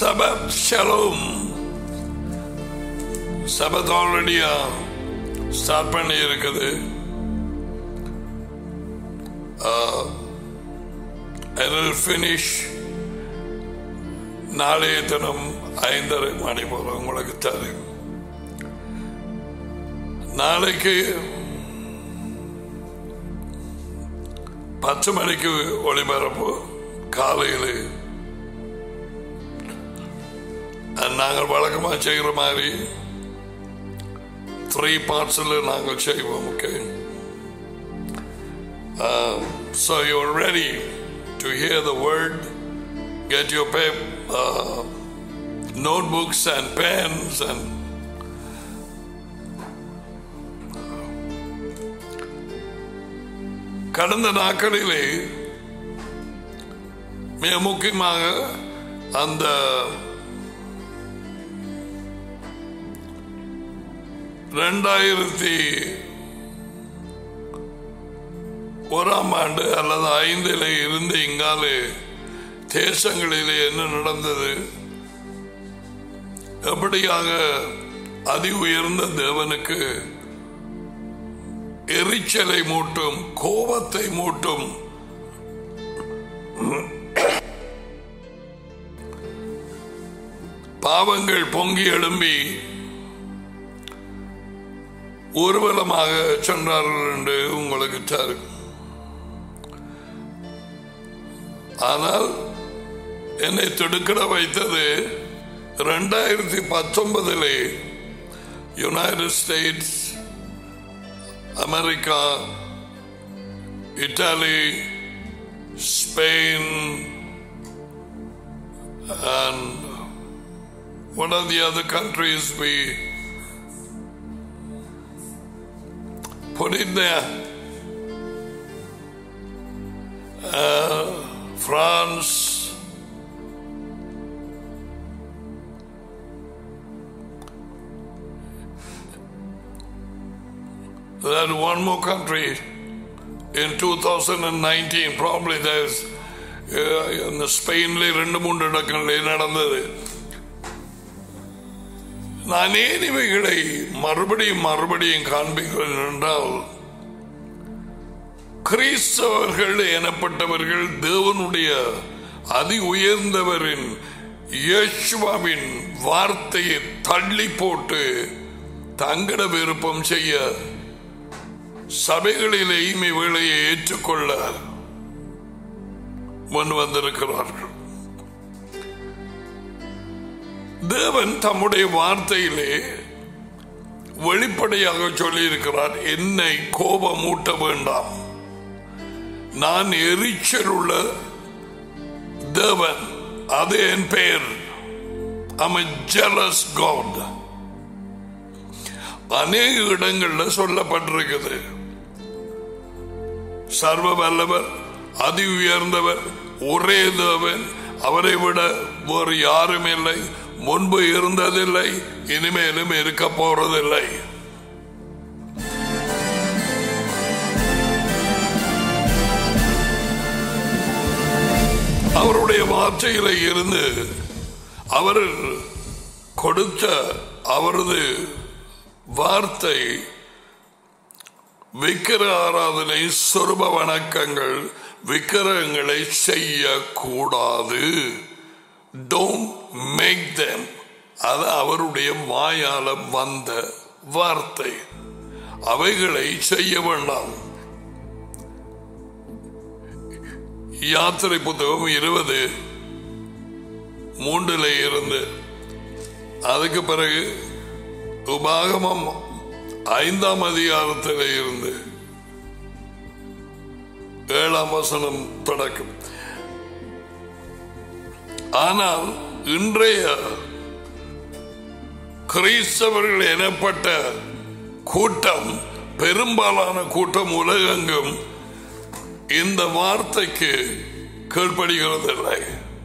Sabbath Shalom. Sabbath already start பண்ணி இருக்குது finish நாளைய தினம் ஐந்தரை மணி போல உங்களுக்கு தரும் நாளைக்கு பத்து மணிக்கு ஒளிபரப்பு காலையில் நாங்கள் வழக்கமாக செய்கிற மாதிரி த்ரீ பார்ட்ஸில் நாங்கள் செய்வோம் okay so you're ready to hear the word get your pay notebooks and pens and கடந்த நாட்களிலே மிக முக்கியமாக அந்த ரெண்டாயிரத்தி ஓராம் ஆண்டு அல்லது ஐந்தில் இருந்து இங்காலே தேசங்களிலே என்ன நடந்தது எப்படியாக அதி உயர்ந்த தேவனுக்கு எரிச்சலை மூட்டும் கோபத்தை மூட்டும் பாவங்கள் பொங்கி எழும்பி ஊர்வலமாக சென்றார்கள் என்று உங்களுக்கு தரும் ஆனால் என்னை திடுக்கிட வைத்தது ரெண்டாயிரத்தி பத்தொன்பதிலே யுனைடெட் ஸ்டேட்ஸ் அமெரிக்கா இத்தாலி Spain and one of the other countries we put in there. Uh, France, then one more country in 2019, probably there's இந்த ஸ்பெயின்ல ரெண்டு மூன்று இடங்களில் நடந்தது நான் ஏன் இவைகளை மறுபடியும் மறுபடியும் காண்பிக்கிறேன் என்றால் கிறிஸ்தவர்கள் எனப்பட்டவர்கள் தேவனுடைய அதி உயர்ந்தவரின் இயேசுவாவின் வார்த்தையை தள்ளி போட்டு தங்கட விருப்பம் செய்ய சபைகளிலேயும் இவைகளை ஏற்றுக்கொள்ள முன் வந்திருக்கிறார்கள் தேவன் தம்முடைய வார்த்தையிலே வெளிப்படையாக சொல்லியிருக்கிறார் என்னை கோபமூட்ட வேண்டாம் நான் எரிச்சல் உள்ள தேவன் அது என் பெயர் ஜலஸ் காட் அநேக இடங்கள்ல சொல்லப்பட்டிருக்குது சர்வ வல்லவர் அதி உயர்ந்தவர் ஒரே தேவன் அவரை விட வேறு யாரும் இல்லை முன்பு இருந்ததில்லை இனிமேலும் இருக்க போறதில்லை அவருடைய வார்த்தையில இருந்து அவர் கொடுத்த அவரது வார்த்தை விக்கிர ஆராதனை சொருப வணக்கங்கள் விக்கிரகங்களை செய்யக்கூடாது டோன்ட் மேக் தேம் அது அவருடைய வாயால வந்த வார்த்தை அவைகளை செய்ய வேண்டாம் யாத்திரை புத்தகம் இருபது மூன்றுல இருந்து அதுக்கு பிறகு உபாகமம் ஐந்தாம் அதிகாரத்தில் இருந்து ஏழாம் வசனம் தொடக்கம் ஆனால் இன்றைய கிறிஸ்தவர்கள் எனப்பட்ட கூட்டம் பெரும்பாலான கூட்டம் உலகெங்கும் இந்த வார்த்தைக்கு கீழ்ப்படுகிறதில்லை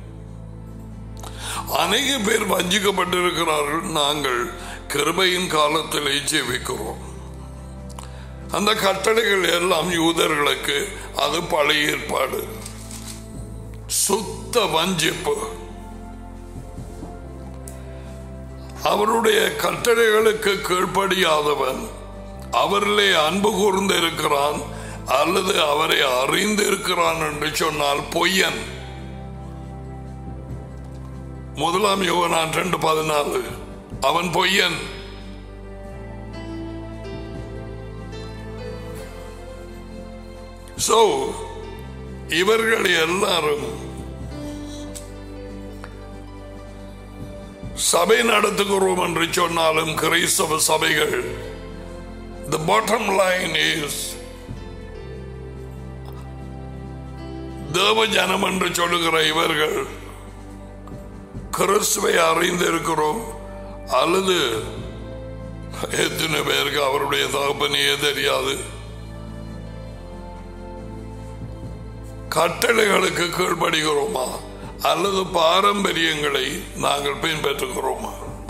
அநேக பேர் வஞ்சிக்கப்பட்டிருக்கிறார்கள் நாங்கள் கிருபையின் காலத்திலே ஜெபிக்கிறோம் அந்த கட்டளைகள் எல்லாம் யூதர்களுக்கு அது பழைய ஏற்பாடு சுத்த வஞ்சிப்பு அவருடைய கட்டளைகளுக்கு கீழ்ப்படியாதவன் அவரிலே அன்பு கூர்ந்து இருக்கிறான் அல்லது அவரை அறிந்து இருக்கிறான் என்று சொன்னால் பொய்யன் முதலாம் யோகனான் ரெண்டு பதினாலு அவன் பொய்யன் சோ இவர்கள் எல்லாரும் சபை நடத்துகிறோம் என்று சொன்னாலும் கிறிஸ்தவ சபைகள் the bottom line is தேவ ஜனம் என்று சொல்லுகிற இவர்கள் கிறிஸ்துவை அறிந்திருக்கிறோம் அல்லது எத்தனை பேருக்கு அவருடைய தகப்பனையே தெரியாது கட்டளைகளுக்கு கீழ்ப்படுகிறோமா அல்லது பாரம்பரியங்களை நாங்கள் பின்பற்றுகிறோமா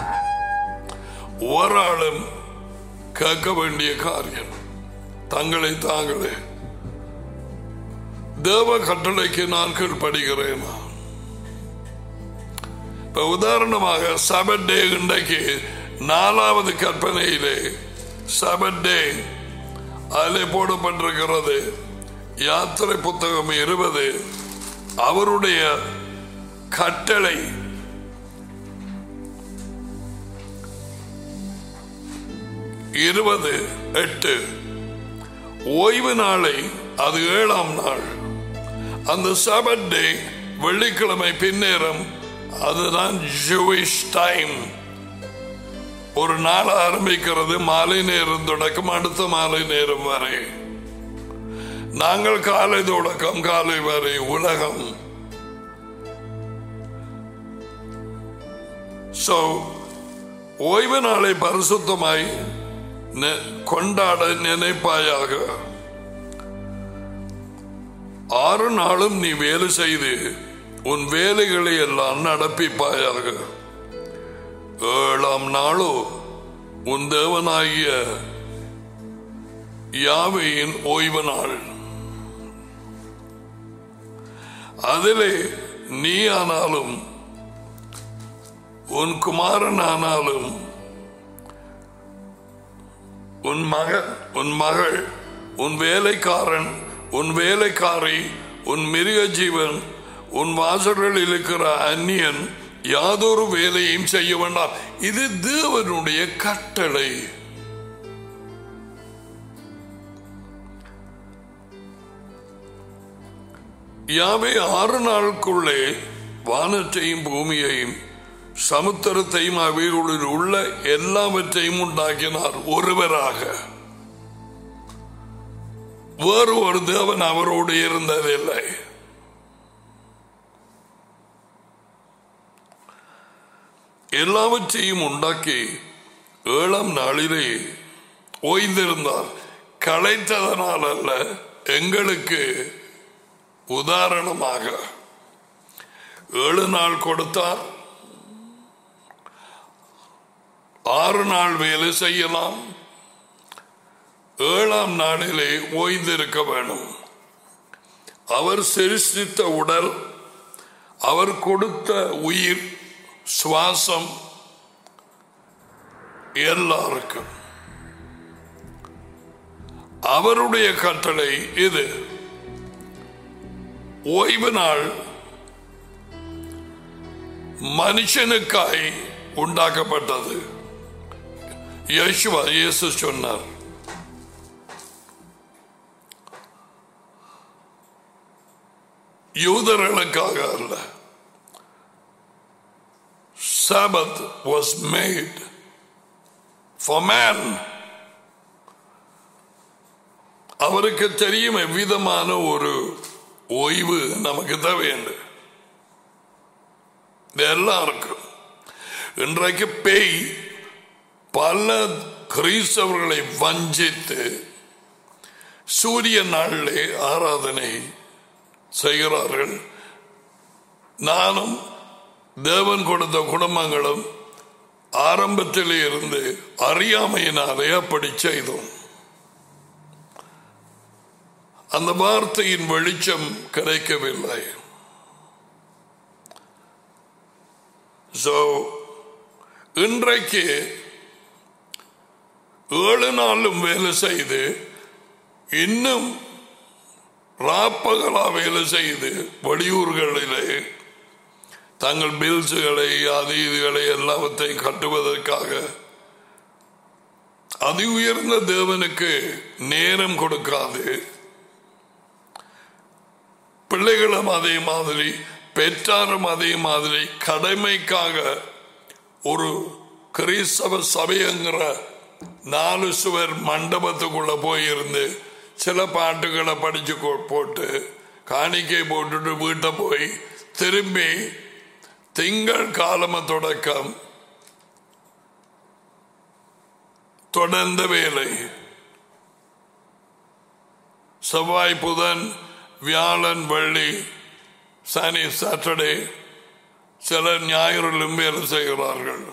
ஒரு ஆளும் கேட்க வேண்டிய காரியம் தங்களை தாங்களே தேவ கட்டளைக்கு நான் கீழ்ப்படுகிறேனா இப்ப உதாரணமாக சபட் டே இன்றைக்கு நாலாவது கற்பனையிலே சபட் டே அதிலே போடப்பட்டிருக்கிறது யாத்திரை புத்தகம் இருபது அவருடைய கட்டளை இருபது எட்டு ஓய்வு நாளை அது ஏழாம் நாள் அந்த சபட் டே வெள்ளிக்கிழமை பின்னேரம் அதுதான் ஜூவிஷ் டைம் ஒரு நாள் ஆரம்பிக்கிறது மாலை நேரம் தொடக்கம் அடுத்த மாலை நேரம் வரை நாங்கள் காலை தொடக்கம் காலை வரை உலகம் சோ ஓய்வு நாளை பரிசுத்தமாய் நெ- கொண்டாட நினைப்பாயாக ஆறு நாளும் நீ வேலை செய்து உன் வேலைகளை எல்லாம் நடப்பிப்பாயாக ஏழாம் நாளோ உன் தேவனாகிய யாவையின் ஓய்வு நாள் அதிலே நீ ஆனாலும் உன் குமாரன் ஆனாலும் உன் மகன் உன் மகள் உன் வேலைக்காரன் உன் வேலைக்காரி உன் மிருக ஜீவன் உன் வாசல்களில் இருக்கிற அந்நியன் யாதொரு வேலையும் செய்ய வேண்டாம் இது தேவனுடைய கட்டளை யாவே ஆறு நாளுக்குள்ளே வானத்தையும் பூமியையும் சமுத்திரத்தையும் அவைகளில் உள்ள எல்லாவற்றையும் உண்டாக்கினார் ஒருவராக வேறு ஒரு தேவன் அவரோடு இருந்ததில்லை எல்லாவற்றையும் உண்டாக்கி ஏழாம் நாளிலே ஓய்ந்திருந்தார் களைத்ததனால் அல்ல எங்களுக்கு உதாரணமாக ஏழு நாள் கொடுத்தார் ஆறு நாள் வேலை செய்யலாம் ஏழாம் நாளிலே ஓய்ந்திருக்க வேணும் அவர் சிருஷ்டித்த உடல் அவர் கொடுத்த உயிர் சுவாசம் எல்லாருக்கும் அவருடைய கட்டளை இது ஓய்வு நாள் மனுஷனுக்காய் உண்டாக்கப்பட்டது யேசுவா இயேசு சொன்னார் யூதர்களுக்காக அல்ல Sabbath was made for man. அவருக்கு தெரியும் எவ்விதமான ஒரு ஓய்வு நமக்கு தேவை என்று இது எல்லாருக்கும் இன்றைக்கு பேய் பல கிறிஸ்தவர்களை வஞ்சித்து சூரிய நாளிலே ஆராதனை செய்கிறார்கள் நானும் தேவன் கொடுத்த குடும்பங்களும் ஆரம்பத்திலே இருந்து அறியாமையினாலே அப்படி செய்தோம் அந்த வார்த்தையின் வெளிச்சம் கிடைக்கவில்லை So, இன்றைக்கு ஏழு நாளும் வேலை செய்து இன்னும் ராப்பகலா வேலை செய்து வெளியூர்களிலே தங்கள் பில்ஸுகளை அது இதுகளை எல்லாவற்றையும் கட்டுவதற்காக அதி உயர்ந்த தேவனுக்கு நேரம் கொடுக்காது பிள்ளைகளும் அதே மாதிரி பெற்றாரும் அதே மாதிரி கடமைக்காக ஒரு கிறிஸ்தவ சபைங்கிற நாலு சுவர் மண்டபத்துக்குள்ள போயிருந்து சில பாட்டுகளை படிச்சு கொ- போட்டு காணிக்கை போட்டுட்டு வீட்டை போய் திரும்பி திங்கள் காலம தொடக்கம் தொடர்ந்த வேலை செவ்வாய் புதன் வியாழன் வெள்ளி சனி சாட்டர்டே சிலர் ஞாயிறிலும் வேலை செய்கிறார்கள்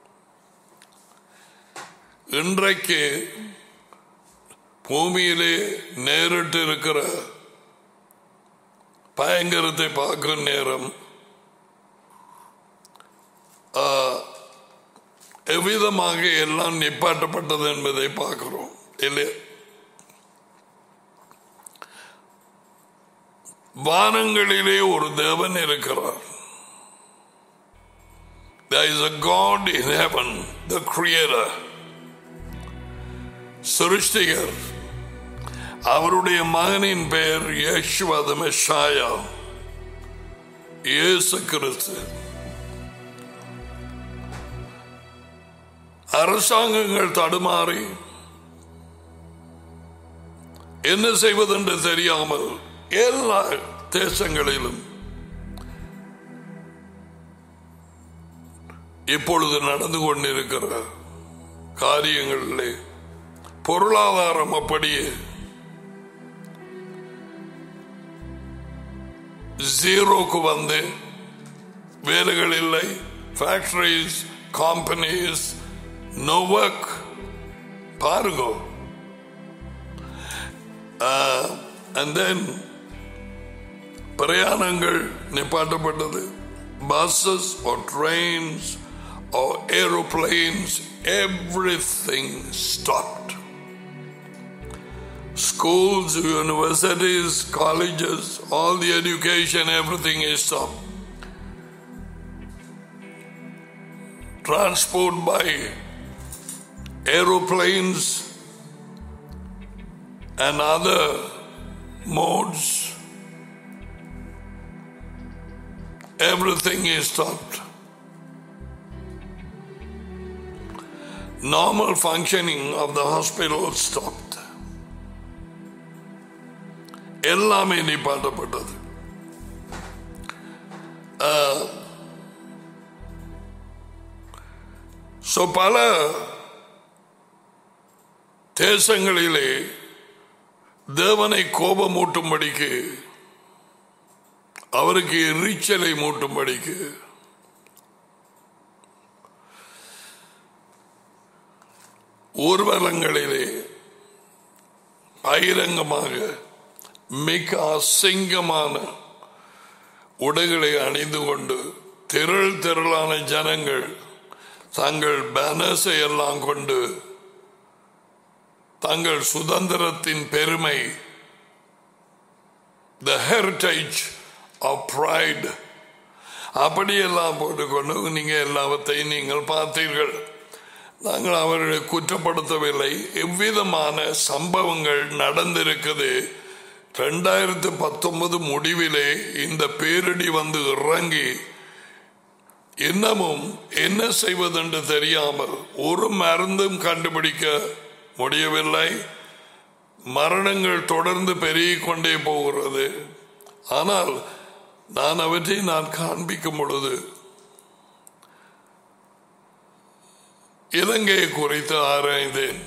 இன்றைக்கு பூமியிலே நேரிட்டு இருக்கிற பயங்கரத்தை பார்க்கும் நேரம் ஆ, எவ்விதமாக எல்லாம் நிப்பாட்டப்பட்டது என்பதை பார்க்கிறோம் இல்லையா வானங்களிலே ஒரு தேவன் இருக்கிறார் There is a God in heaven, the creator. சிருஷ்டிகர் அவருடைய மகனின் பெயர் யேசுவத மெஷாயா இயேசு கிறிஸ்து அரசாங்கங்கள் தடுமாறி என்ன செய்வதென்று தெரியாமல் எல்லா தேசங்களிலும் இப்பொழுது நடந்து கொண்டிருக்கிற காரியங்களிலே பொருளாதாரம் அப்படியே ஜீரோக்கு வந்து வேலைகள் இல்லை ஃபேக்டரிஸ் கம்பெனிஸ் நோ ஒர்க் பாருங்க அண்ட் தென் பிரயாணங்கள் நிப்பாட்டப்பட்டது buses or trains or aeroplanes everything stopped schools universities colleges all the education everything is stopped transport by aeroplanes and other modes everything is stopped. Normal functioning of the hospital stopped. எல்லாமே நிப்பாட்டப்பட்டது so பல தேசங்களிலே தேவனை கோபமூட்டும்படிக்கு அவருக்கு எரிச்சலை மூட்டும்படிக்கு ஊர்வலங்களிலே பகிரங்கமாக மிக அசிங்கமான உடைகளை அணிந்து கொண்டு திரள் திரளான ஜனங்கள் தங்கள் பேனர்ஸை எல்லாம் கொண்டு தங்கள் சுதந்திரத்தின் பெருமை த ஹெரிட்டேஜ் ஆஃப் ப்ரைட் அப்படியெல்லாம் போட்டுக்கொண்டு நீங்க எல்லாவற்றையும் நீங்கள் பார்த்தீர்கள் நாங்கள் அவர்களை குற்றப்படுத்தவில்லை எவ்விதமான சம்பவங்கள் நடந்திருக்குது ரெண்டாயிரத்து பத்தொன்பது முடிவிலே இந்த பேரிடி வந்து இறங்கி இன்னமும் என்ன செய்வதென்று தெரியாமல் ஒரு மருந்தும் கண்டுபிடிக்க முடியவில்லை மரணங்கள் தொடர்ந்து பெருகிக் கொண்டே போகிறது ஆனால் நான் அவற்றை நான் காண்பிக்கும் பொழுது இலங்கையை குறித்து ஆராய்ந்தேன்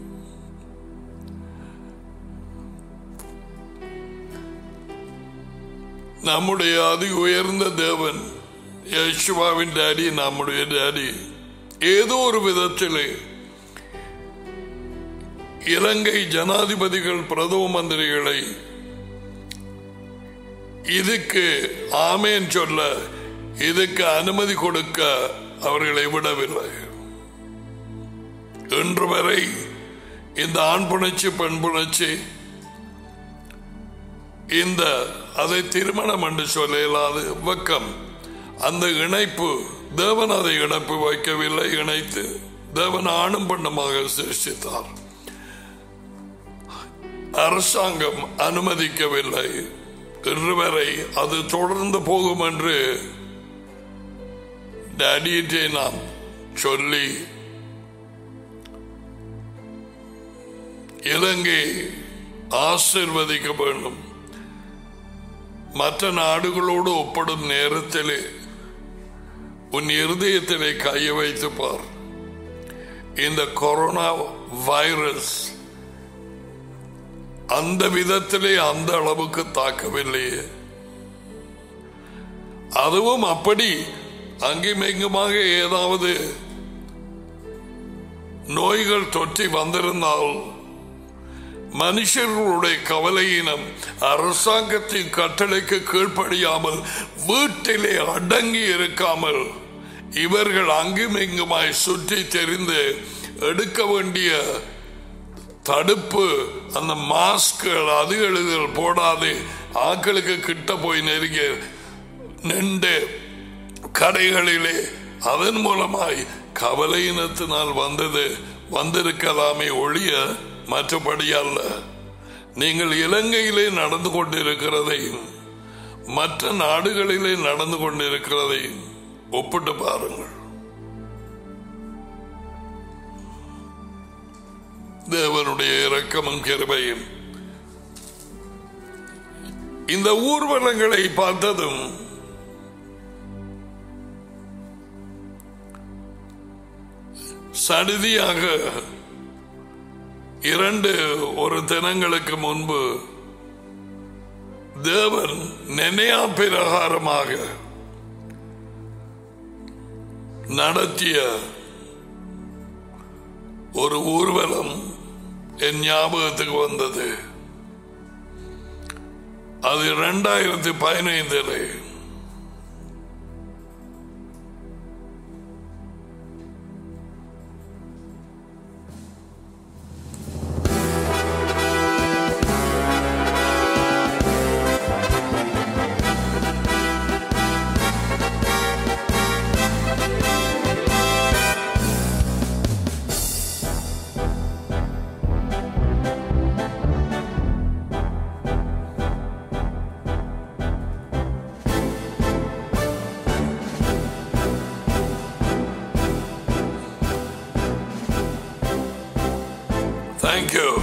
நம்முடைய அதி உயர்ந்த தேவன் யேசுவாவின் டேடி நம்முடைய டேடி ஏதோ ஒரு விதத்திலே இலங்கை ஜனாதிபதிகள் பிரதம மந்திரிகளை இதுக்கு ஆமேன் சொல்ல இதுக்கு அனுமதி கொடுக்க அவர்களை விடவில்லை இன்று வரை இந்த ஆண் புணர்ச்சி பெண் புணர்ச்சி இந்த அதை திருமணம் என்று சொல்ல இயலாது வெக்கம் அந்த இணைப்பு தேவன் அதை இணைப்பு வைக்கவில்லை இணைத்து தேவன் ஆணும் பெண்ணுமாக சிருஷ்டித்தார் அரசாங்கம் அனுமதிக்கவில்லை இன்று வரை அது தொடர்ந்து போகும் என்று டேடியிட்டே நாம் சொல்லி இலங்கை ஆசிர்வதிக்க வேண்டும் மற்ற நாடுகளோடு ஒப்பிடும் நேரத்திலே உன் இருதயத்திலே கையை வைத்து பார் இந்த கொரோனா வைரஸ் அந்த விதத்திலே அந்த அளவுக்கு தாக்கவில்லையே அதுவும் அப்படி அங்கும் இங்குமாக ஏதாவது நோய்கள் தொற்றி வந்திருந்தால் மனுஷர்களுடைய கவலையினம் அரசாங்கத்தின் கட்டளைக்கு கீழ்ப்படியாமல் வீட்டிலே அடங்கி இருக்காமல் இவர்கள் அங்கும் இங்குமாய் சுற்றி தெரிந்து எடுக்க வேண்டிய தடுப்பு அந்த மாஸ்கள் அது எழுதல் போடாது ஆக்களுக்கு கிட்ட போய் நெருங்கி நின்று கடைகளிலே அதன் மூலமாய் கவலையினத்தினால் வந்தது வந்திருக்கலாமே ஒழிய மற்றபடி அல்ல நீங்கள் இலங்கையிலே நடந்து கொண்டிருக்கிறதையும் மற்ற நாடுகளிலே நடந்து கொண்டிருக்கிறதையும் ஒப்பிட்டு பாருங்கள் தேவனுடைய இரக்கமும் கிருபையும் இந்த ஊர்வலங்களை பார்த்ததும் சடுதியாக இரண்டு ஒரு தினங்களுக்கு முன்பு தேவன் நினையா பிரகாரமாக நடத்திய ஒரு ஊர்வலம் என் ஞாபகத்துக்கு வந்தது அது இரண்டாயிரத்தி பதினைந்தில் Thank you.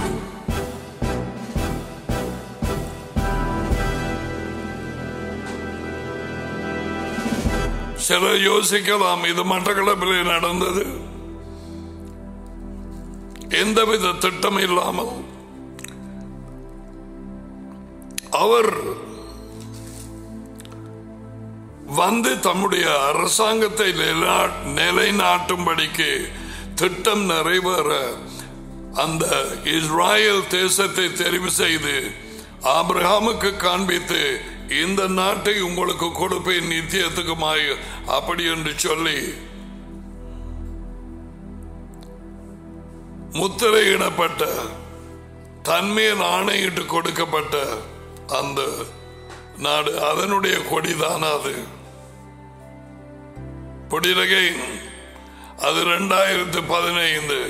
சிலர் யோசிக்கலாம் இது மட்டக்களப்பில் நடந்தது எந்தவித திட்டம் இல்லாமல் அவர் வந்து தம்முடைய அரசாங்கத்தை நிலா- நிலைநாட்டும்படிக்கு திட்டம் நிறைவேற அந்த இஸ்ராயல் தேசத்தை தெரிவு செய்து ஆபிரகாமுக்கு காண்பித்து இந்த நாட்டை உங்களுக்கு கொடுப்பேன் நித்தியத்துக்குமாய் அப்படி என்று சொல்லி முத்திரையிடப்பட்ட தன்மையில் ஆணையிட்டு கொடுக்கப்பட்ட அந்த நாடு அதனுடைய கொடிதான் அது பொடிலகை அது ரெண்டாயிரத்து பதினைந்து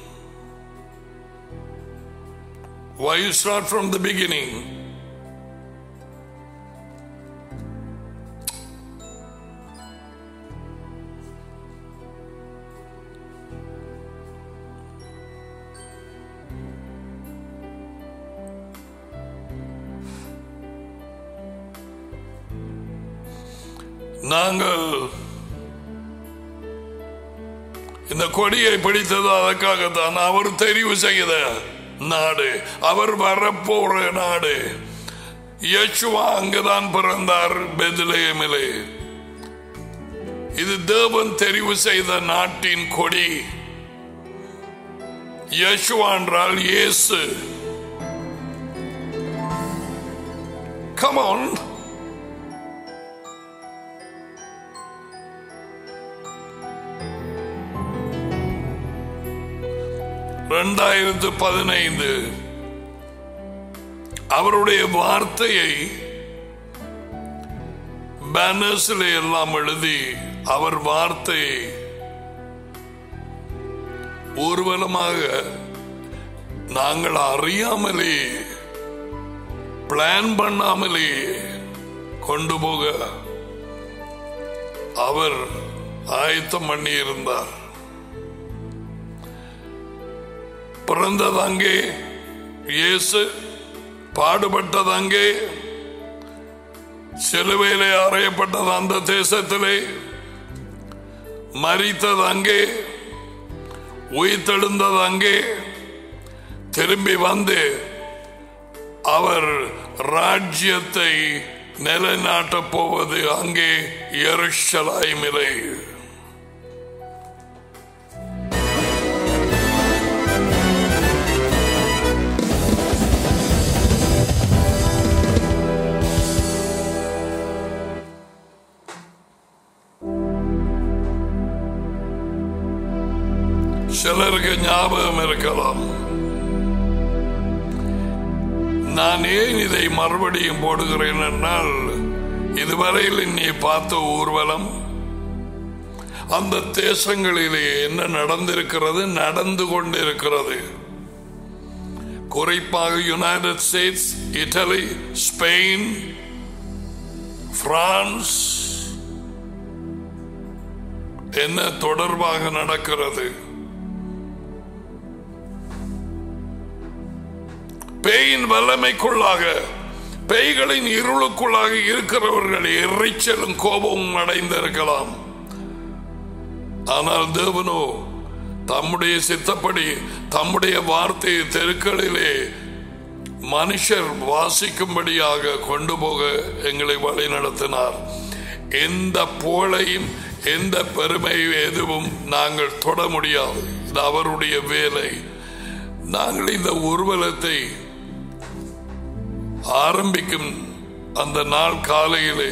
Why you start from the beginning? நாங்கள் இந்த கொடியை பிடித்தது அதற்காகத்தான் அவர் தெரிவு செய்த நாடு அவர் வரப்போற நாடு யேசுவா அங்குதான் பிறந்தார் பெத்லேயமிலே இது தேவன் தெரிவு செய்த நாட்டின் கொடி யேசுவா என்றால் இயேசு Come on. இரண்டாயிரத்து பதினைந்து அவருடைய வார்த்தையை பேனர்ஸில் எல்லாம் எழுதி அவர் வார்த்தையை ஊர்வலமாக நாங்கள் அறியாமலே பிளான் பண்ணாமலே கொண்டு போக அவர் ஆயத்தம் பண்ணி இருந்தார் பிறந்தது அங்கே இயேசு பாடுபட்டது அங்கே சிலுவையிலே அறையப்பட்டது அந்த தேசத்திலே மறித்தது அங்கே உயிர்த்தெழுந்தது அங்கே திரும்பி வந்து அவர் ராஜ்யத்தை நிலைநாட்டப் போவது அங்கே எருஷலாய்மிலே சிலருக்கு ஞாபகம் இருக்கலாம் நான் ஏன் இதை மறுபடியும் போடுகிறேன் என்றால் இதுவரையில் நீ பார்த்த ஊர்வலம் அந்த தேசங்களிலே என்ன நடந்திருக்கிறது நடந்து கொண்டிருக்கிறது குறிப்பாக United States Italy Spain France என்ன தொடர்பாக நடக்கிறது பேயின் வல்லமைக்குள்ளாக பேய்களின் இருளுக்குள்ளாக இருக்கிறவர்கள் எரிச்சலும் கோபமும் அடைந்திருக்கலாம் ஆனால் தேவனோ தம்முடைய சித்தப்படி தம்முடைய வார்த்தையை தெருக்களிலே மனுஷர் வாசிக்கும்படியாக கொண்டு போக எங்களை வழி நடத்தினார் எந்த புகழையும் எந்த பெருமையும் எதுவும் நாங்கள் தொட முடியாது இது அவருடைய வேலை நாங்கள் இந்த ஊர்வலத்தை ஆரம்பிக்கும் அந்த நாள் காலையிலே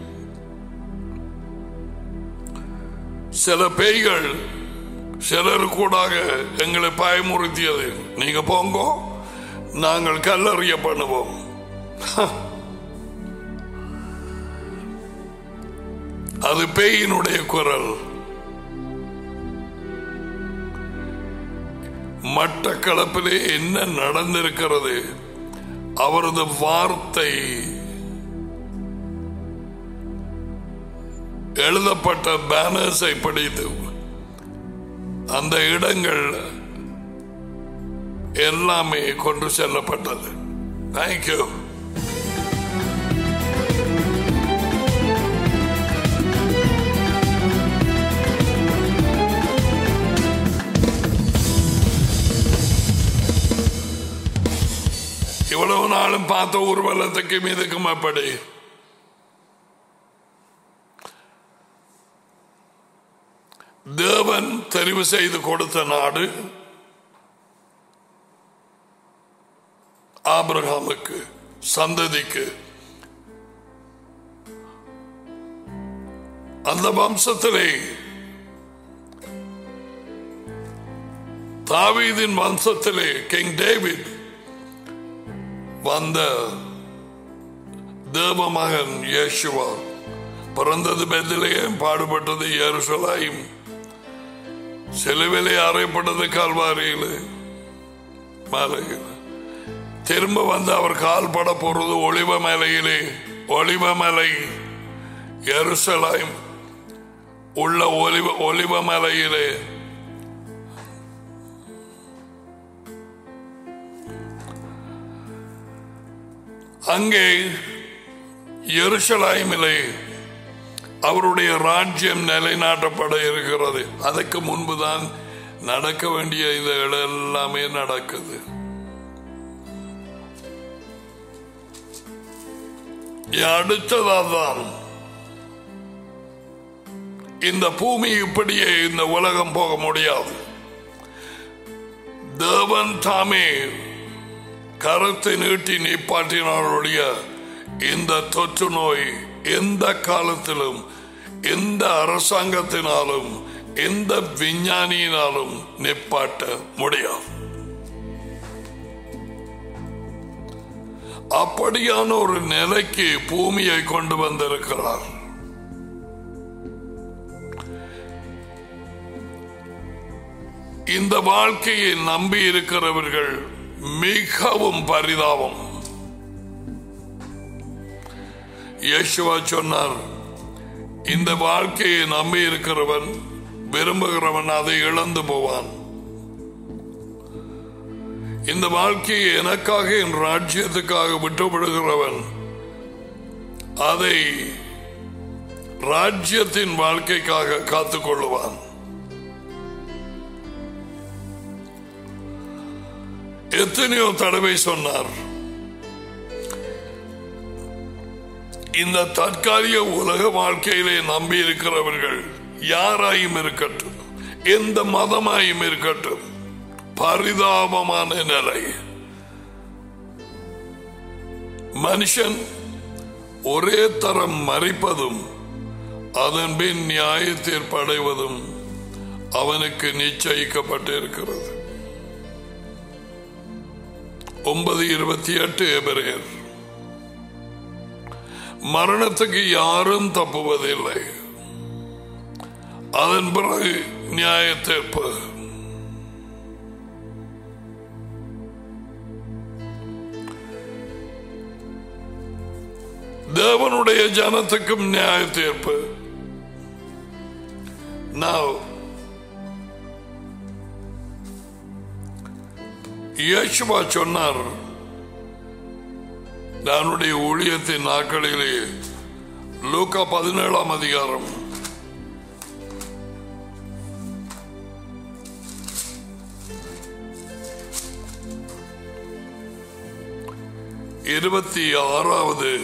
சில பேய்கள் சிலர் கூடாக எங்களை பயமுறுத்தியது நீங்க போங்கோ நாங்கள் கல்லறிய பண்ணுவோம் அது பேயினுடைய குரல் மட்டக்களப்பிலே என்ன நடந்திருக்கிறது அவரது வார்த்தை எழுதப்பட்ட பேனர்ஸை படித்து அந்த இடங்கள் எல்லாமே கொண்டு செல்லப்பட்டது தேங்க்யூ இவ்வளவு நாளும் பார்த்த ஊர்வலத்துக்கும் இதுக்கும் அப்படி தேவன் தெரிவு செய்து கொடுத்த நாடு ஆபிரகாமுக்கு சந்ததிக்கு அந்த வம்சத்திலே தாவீதின் வம்சத்திலே கிங் டேவிட் வந்த தேவ மகன் இயேசுவா பிறந்தது பெத்திலேயும் பாடுபட்டது எருசலாயும் சிலுவிலே அறைப்பட்டது கால்வாரியில் மலையில் திரும்ப வந்து அவர் கால் பட போறது ஒளிவ மலையிலே ஒளிவ மலை எருசலாயும் உள்ள ஒலிவ ஒலிவ மலையிலே அங்கே எருசலாய்மிலே அவருடைய ராஜ்யம் நிலைநாட்டப்பட இருக்கிறது அதுக்கு முன்புதான் நடக்க வேண்டிய இது எல்லாமே நடக்குது அடுத்ததான் இந்த பூமி இப்படியே இந்த உலகம் போக முடியாது தேவன் தாமே கரத்தை நீட்டி நீப்பாட்டினாருடைய இந்த தொற்று நோய் எந்த காலத்திலும் எந்த அரசாங்கத்தினாலும் எந்த விஞ்ஞானியினாலும் நிப்பாட்ட முடியாது அப்படியான ஒரு நிலைக்கு பூமியை கொண்டு வந்திருக்கிறார் இந்த வாழ்க்கையை நம்பி இருக்கிறவர்கள் மிகவும் பரிதாபம் யேசுவா சொன்னார் இந்த வாழ்க்கையை நம்பி இருக்கிறவன் விரும்புகிறவன் அதை இழந்து போவான் இந்த வாழ்க்கையை எனக்காக என் ராஜ்யத்துக்காக விட்டுவிடுகிறவன் அதை ராஜ்யத்தின் வாழ்க்கைக்காக காத்துக்கொள்ளுவான் எத்தனையோ தடவை சொன்னார் இந்த தற்காலிக உலக வாழ்க்கையிலே நம்பி இருக்கிறவர்கள் யாராயும் இருக்கட்டும் எந்த மதமாயும் இருக்கட்டும் பரிதாபமான நிலை மனுஷன் ஒரே தரம் மறிப்பதும் அதன் பின் நியாய தீர்ப்படைவதும் அவனுக்கு நிச்சயிக்கப்பட்டிருக்கிறது ஒன்பது இருபத்தி எட்டு எபிரேயர் மரணத்துக்கு யாரும் தப்புவதில்லை அதன் பிறகு நியாய தீர்ப்பு தேவனுடைய ஜனத்துக்கும் நியாய தீர்ப்பு Now, இயேசுவா சொன்னார் தன்னுடைய ஊழியத்தின் நாட்களிலே லூக்கா பதினேழாம் அதிகாரம் இருபத்தி ஆறாவது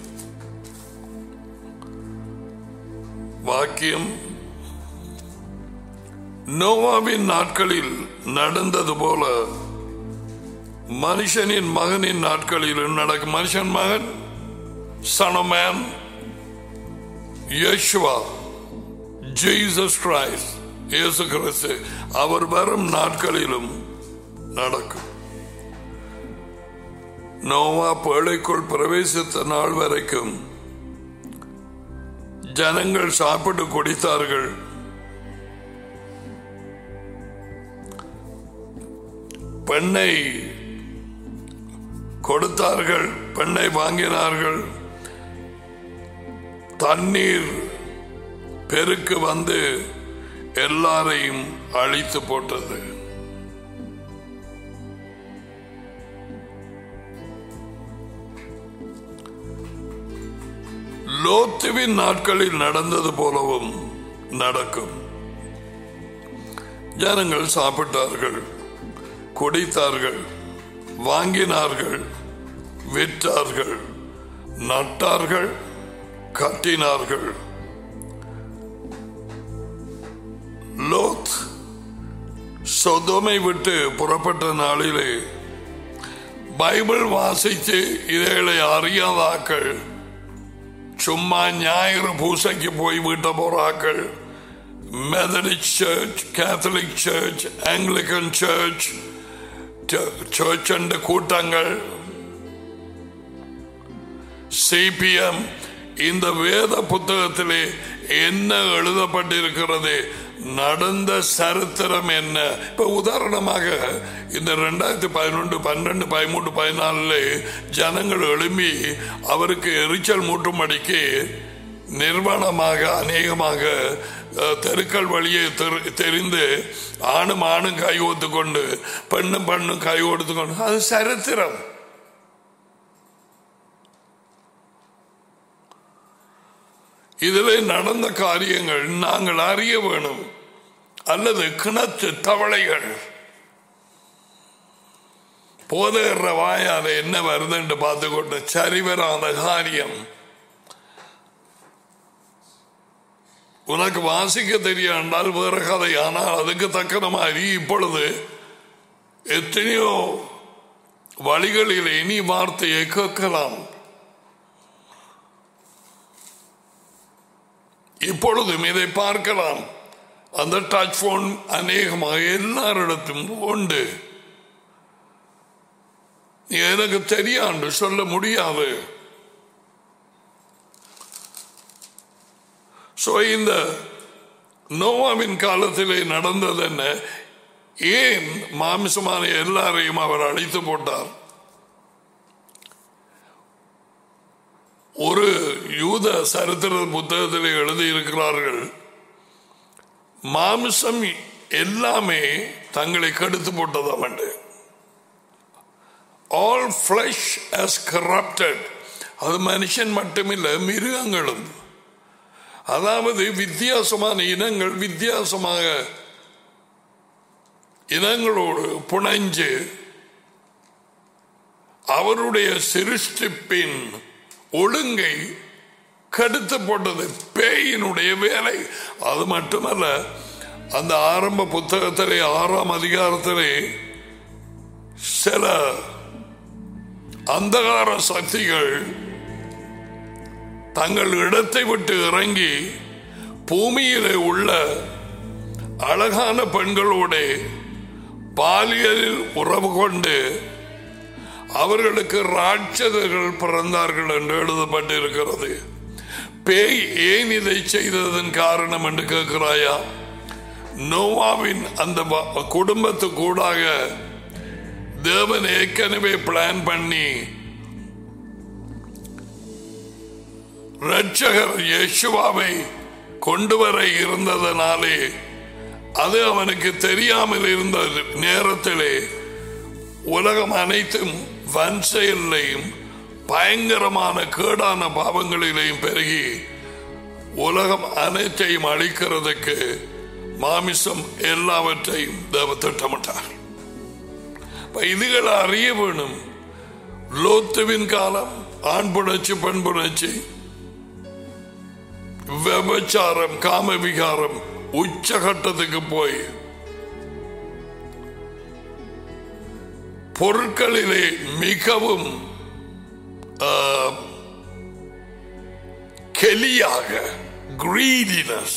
வாக்கியம் நோவாவின் நாட்களில் நடந்தது போல மனுஷனின் மகனின் நாட்களிலும் நடக்கும் மனுஷன் மகன் சனமேன் யேசுவா ஜீசஸ் கிரைஸ்ட் இயேசு கிறிஸ்து அவர் வரும் நாட்களிலும் நடக்கும் நோவா பேழைக்குள் பிரவேசித்த நாள் வரைக்கும் ஜனங்கள் சாப்பிட்டு குடித்தார்கள் பெண்ணை கொடுத்தார்கள் பெண்ணை வாங்கினார்கள் தண்ணீர் பெருக்கு வந்து எல்லாரையும் அழித்து போட்டது லோத்துவின் நாட்களில் நடந்தது போலவும் நடக்கும் ஜனங்கள் சாப்பிட்டார்கள் குடித்தார்கள் வாங்கினார்கள் விற்றார்கள் நட்டார்கள் கட்டினார்கள் லோத் சொதமை விட்டு புறப்பட்ட நாளிலே பைபிள் வாசித்து இதைகளை அறியாதாக்கள் சும்மா ஞாயிறு பூசைக்கு போய் விட்ட போறாக்கள் Methodist church Catholic church Anglican church church கூட்டங்கள் சிபிஎம் இந்த வேத புத்தகத்திலே என்ன எழுதப்பட்டிருக்கிறது நடந்த சரித்திரம் என்ன இப்ப உதாரணமாக இந்த ரெண்டாயிரத்தி பதினொன்று பன்னெண்டு பதிமூன்று பதினாலுல ஜனங்கள் எழும்பி அவருக்கு எரிச்சல் மூட்டும்படிக்கு நிர்வாணமாக அநேகமாக அஹ், தெருக்கள் வழியே தெரு- தெரிந்து ஆணும் ஆணும் கை ஒத்து கொண்டு பெண்ணும் பெண்ணும் கை கொடுத்து கொண்டு அது சரித்திரம் இதிலே நடந்த காரியங்கள் நாங்கள் அறிய வேணும் அல்லது கிணத்து தவளைகள் போதகர வாயால என்ன வருதுன்னு பார்த்து கொண்டு சரிவராத காரியம் உனக்கு வாசிக்க தெரியாண்டால் வேற கதை ஆனால் அதுக்கு தக்கன மாதிரி இப்பொழுது எத்தனையோ வழிகளில் இனி வார்த்தையை கேட்கலாம் இப்பொழுதும் இதை பார்க்கலாம் அந்த டச் போன் அநேகமாக எல்லாரிடத்தும் உண்டு எனக்கு தெரியாண்டு சொல்ல முடியாது சோ இந்த நோவாவின் காலத்திலே நடந்தது என்ன ஏன் மாமிசமான எல்லாரையும் அவர் அழித்து போட்டார் ஒரு யூத சரித்திர புத்தகத்தில் எழுதியிருக்கிறார்கள் மாமிசம் எல்லாமே தங்களை கெடுத்து போட்டதாம் என்று ஆல் ஃபிளஷ் as corrupted அது மனுஷன் மட்டுமில்லை மிருகங்களும் அதாவது வித்தியாசமான இனங்கள் வித்தியாசமாக இனங்களோடு புனைஞ்சு அவருடைய சிருஷ்டிப்பின் ஒழுங்கை கடுத்து போட்டது பேயினுடைய வேலை அது மட்டுமல்ல அந்த ஆரம்ப புத்தகத்திலே ஆறாம் அதிகாரத்திலே சில அந்தகார சக்திகள் தங்கள் இடத்தை விட்டு இறங்கி பூமியிலே உள்ள அழகான பெண்களோட பாலியலில் உறவு கொண்டு அவர்களுக்கு ராட்சதர்கள் பிறந்தார்கள் என்று எழுதப்பட்டிருக்கிறது பேய் ஏன் இதை செய்ததன் காரணம் என்று கேட்கிறாயா நோவாவின் அந்த வ- குடும்பத்து கூடாக தேவன் ஏற்கனவே பிளான் பண்ணி ரட்சகர் யேசுவாவை கொண்டு வர இருந்ததனாலே அது அவனுக்கு தெரியாமல் இருந்த நேரத்திலே உலகம் அனைத்தும் வன் செயலையும் பயங்கரமான கேடான பாவங்களிலேயும் பெருகி உலகம் அனைத்தையும் அழிக்கிறதுக்கு மாமிசம் எல்லாவற்றையும் தேவ திட்டமிட்டார் இப்ப இதுகளை அறிய வேணும் லோத்துவின் காலம் ஆண் புணர்ச்சி பெண் புணர்ச்சி விபச்சாரம் காம விகாரம் உச்சகட்டத்துக்கு போய் பொருட்களிலே மிகவும் ஆ, கெலியாக கிரீடினஸ்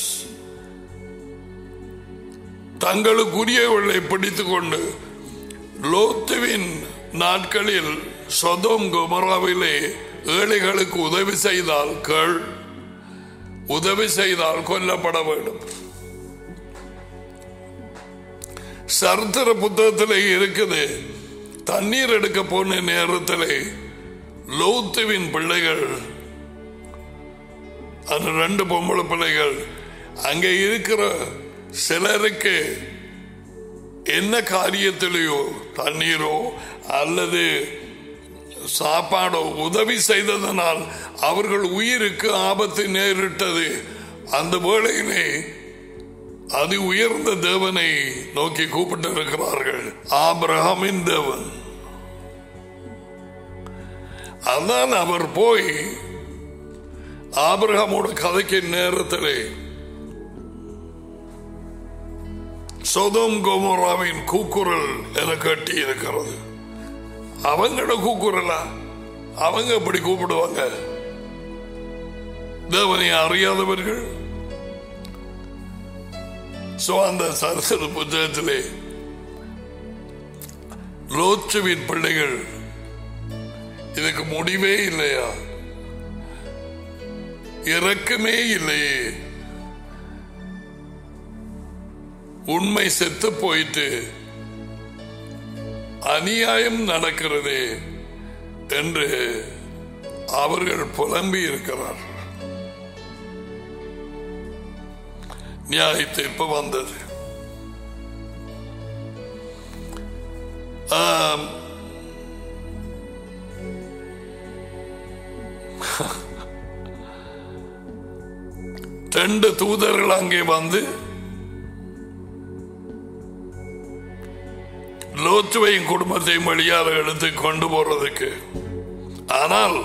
தங்களுக்குரியவர்களை பிடித்துக் கொண்டு லோத்துவின் நாட்களில் சொதோம் குமராவிலே ஏழைகளுக்கு உதவி செய்தால் கள் உதவி செய்தால் கொல்லப்பட வேண்டும் சரித்திர புத்தகத்திலே இருக்குது தண்ணீர் எடுக்க போன நேரத்திலே லோத்துவின் பிள்ளைகள் அந்த ரெண்டு பொம்பளை பிள்ளைகள் அங்கே இருக்கிற சிலருக்கு என்ன காரியத்திலேயோ தண்ணீரோ அல்லது சாப்பாடோ உதவி செய்ததனால் அவர்கள் உயிருக்கு ஆபத்து நேரிட்டது அந்த வேளையிலே அதி உயர்ந்த தேவனை நோக்கி கூப்பிட்டு இருக்கிறார்கள் ஆபிரகாமின் தேவன் அதான் அவர் போய் ஆபிரகாமோட கதைக்கு நேரத்திலே சொதம் கோமோராவின் கூக்குரல் என கட்டி இருக்கிறது அவங்களோட கூக்குரலா அவங்க எப்படி கூப்பிடுவாங்க தேவனை அறியாதவர்கள் சோ அந்த சரித்திர புத்தகத்திலே லோச்சுவின் பிள்ளைகள் இதுக்கு முடிவே இல்லையா இறக்கமே இல்லையே உண்மை செத்து போயிட்டு அநியாயம் நடக்கிறதே என்று அவர்கள் புலம்பி இருக்கிறார் நியாய தீர்ப்பு வந்தது ஆம். ரெண்டு தூதர்கள் அங்கே வந்து லோத்துவையும் குடும்பத்தையும் வழியாக எடுத்து கொண்டு போறதுக்கு ஆனால்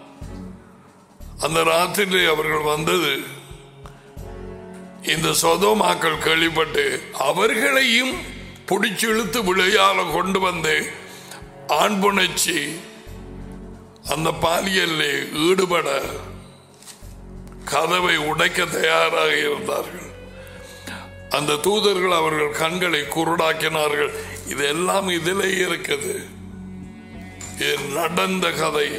அந்த ராத்திரி அவர்கள் வந்தது இந்த சொதோமாக்கள் கேள்விப்பட்டு அவர்களையும் பிடிச்சு இழுத்து விளையால கொண்டு வந்து ஆண் புணர்ச்சி அந்த பாலியல்ல ஈடுபட கதவை உடைக்க தயாராக இருந்தார்கள் அந்த தூதர்கள் அவர்கள் கண்களை குருடாக்கினார்கள் இதெல்லாம் இதிலே இருக்குது இது நடந்த கதை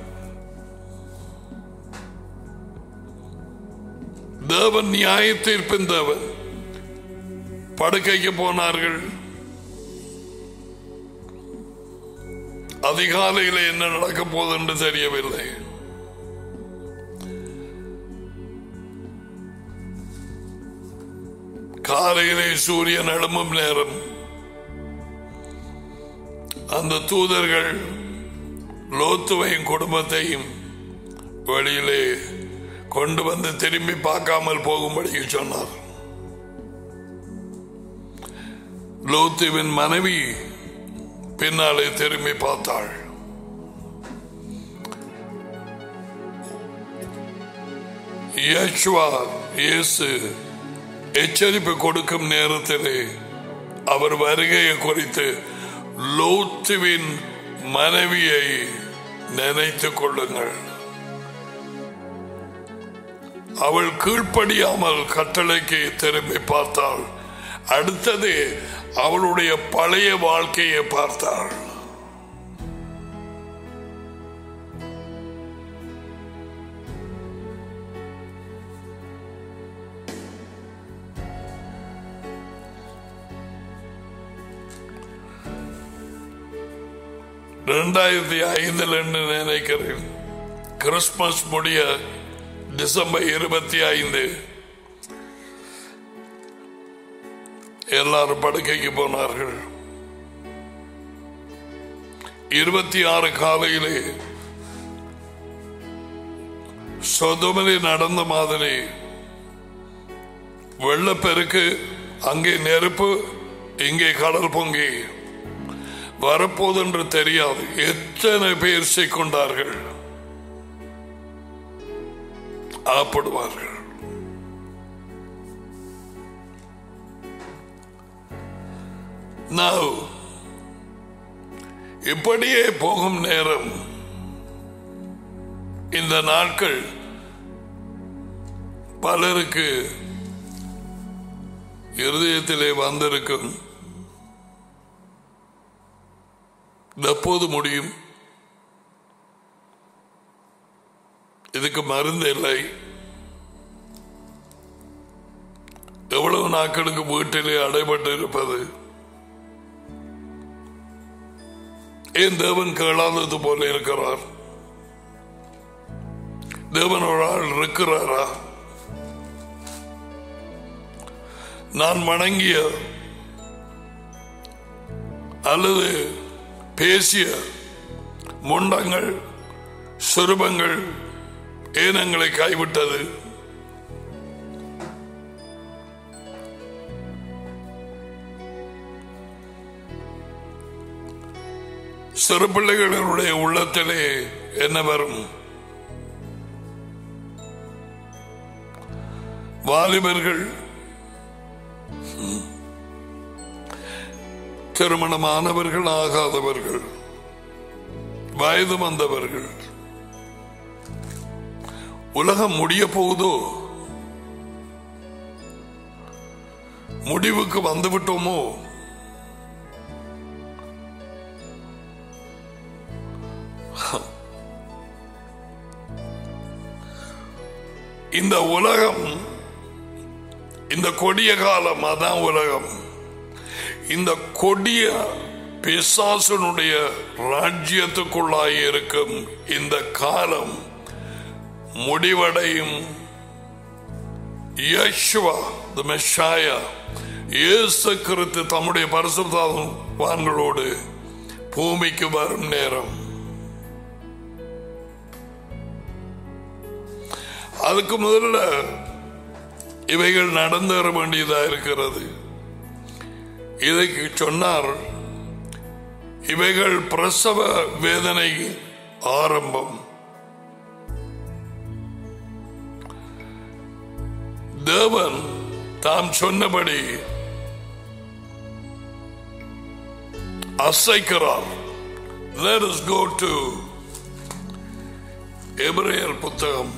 தேவன் நியாய தீர்ப்பின் தேவன் படுக்கைக்கு போனார்கள் அதிகாலையில் என்ன நடக்க போகுது என்று தெரியவில்லை காலையிலே சூரியன் எழும்பும் நேரம் அந்த தூதர்கள் லோத்துவையும் குடும்பத்தையும் வெளியிலே கொண்டு வந்து திரும்பி பார்க்காமல் போகும்படி சொன்னார் லோத்துவின் மனைவி பின்னாலே திரும்பி பார்த்தாள் யேசுவா இயேசு எச்சரிப்பு கொடுக்கும் நேரத்திலே அவர் வருகையை குறித்து லோத்துவின் மனைவியை நினைத்துக் கொள்ளுங்கள் அவள் கீழ்ப்படியாமல் கட்டளைக்கு திரும்பி பார்த்தாள் அடுத்தது அவளுடைய பழைய வாழ்க்கையை பார்த்தாள் ரெண்டாயிரத்தி ஐந்துல இருந்து நினைக்கிறேன் கிறிஸ்துமஸ் முடிய டிசம்பர் இருபத்தி ஐந்து எல்லாரும் படுக்கைக்கு போனார்கள் இருபத்தி ஆறு காலையிலே சொதுமலி நடந்த மாதிரி வெள்ளப்பெருக்கு அங்கே நெருப்பு இங்கே கடல் பொங்கி வரப்போதென்று தெரியாது எத்தனை பேர் சிக்கொண்டார்கள் ஆப்படுவார்கள் Now, இப்படியே போகும் நேரம் இந்த நாட்கள் பலருக்கு இருதயத்திலே வந்திருக்கும் எப்போது முடியும் இதுக்கு மருந்து இல்லை எவ்வளவு நாட்களுக்கு வீட்டிலே அடைபட்டு இருப்பது ஏன் தேவன் கேளாதது போல இருக்கிறார் தேவன் ஒரு ஆள் இருக்கிறாரா நான் வணங்கிய அல்லது பேசிய முண்டங்கள் சுரூபங்கள் ஏனங்களை கைவிட்டது சிறு பிள்ளைகளுடைய உள்ளத்திலே என்ன வரும் வாலிபர்கள் திருமணமானவர்கள் ஆகாதவர்கள் வயது வந்தவர்கள் உலகம் முடிய போகுதோ முடிவுக்கு வந்துவிட்டோமோ இந்த உலகம் இந்த கொடிய காலம் அதான் உலகம் இந்த கொடிய பிசாசனுடைய ராஜ்யத்துக்குள்ளாய் இருக்கும் இந்த காலம் முடிவடையும் யேசுவா the Messiah, இயேசு கிறிஸ்து தம்முடைய பரிசுத்தவான்களோடு பூமிக்கு வரும் நேரம் அதுக்கு முதல்ல இவைகள் நடந்தேற வேண்டியதா இருக்கிறது இதைக்கு சொன்னார் இவைகள் பிரசவ வேதனை ஆரம்பம் தேவன் தாம் சொன்னபடி அசைக்கிறார் let us go to எபிரேயர் புத்தகம்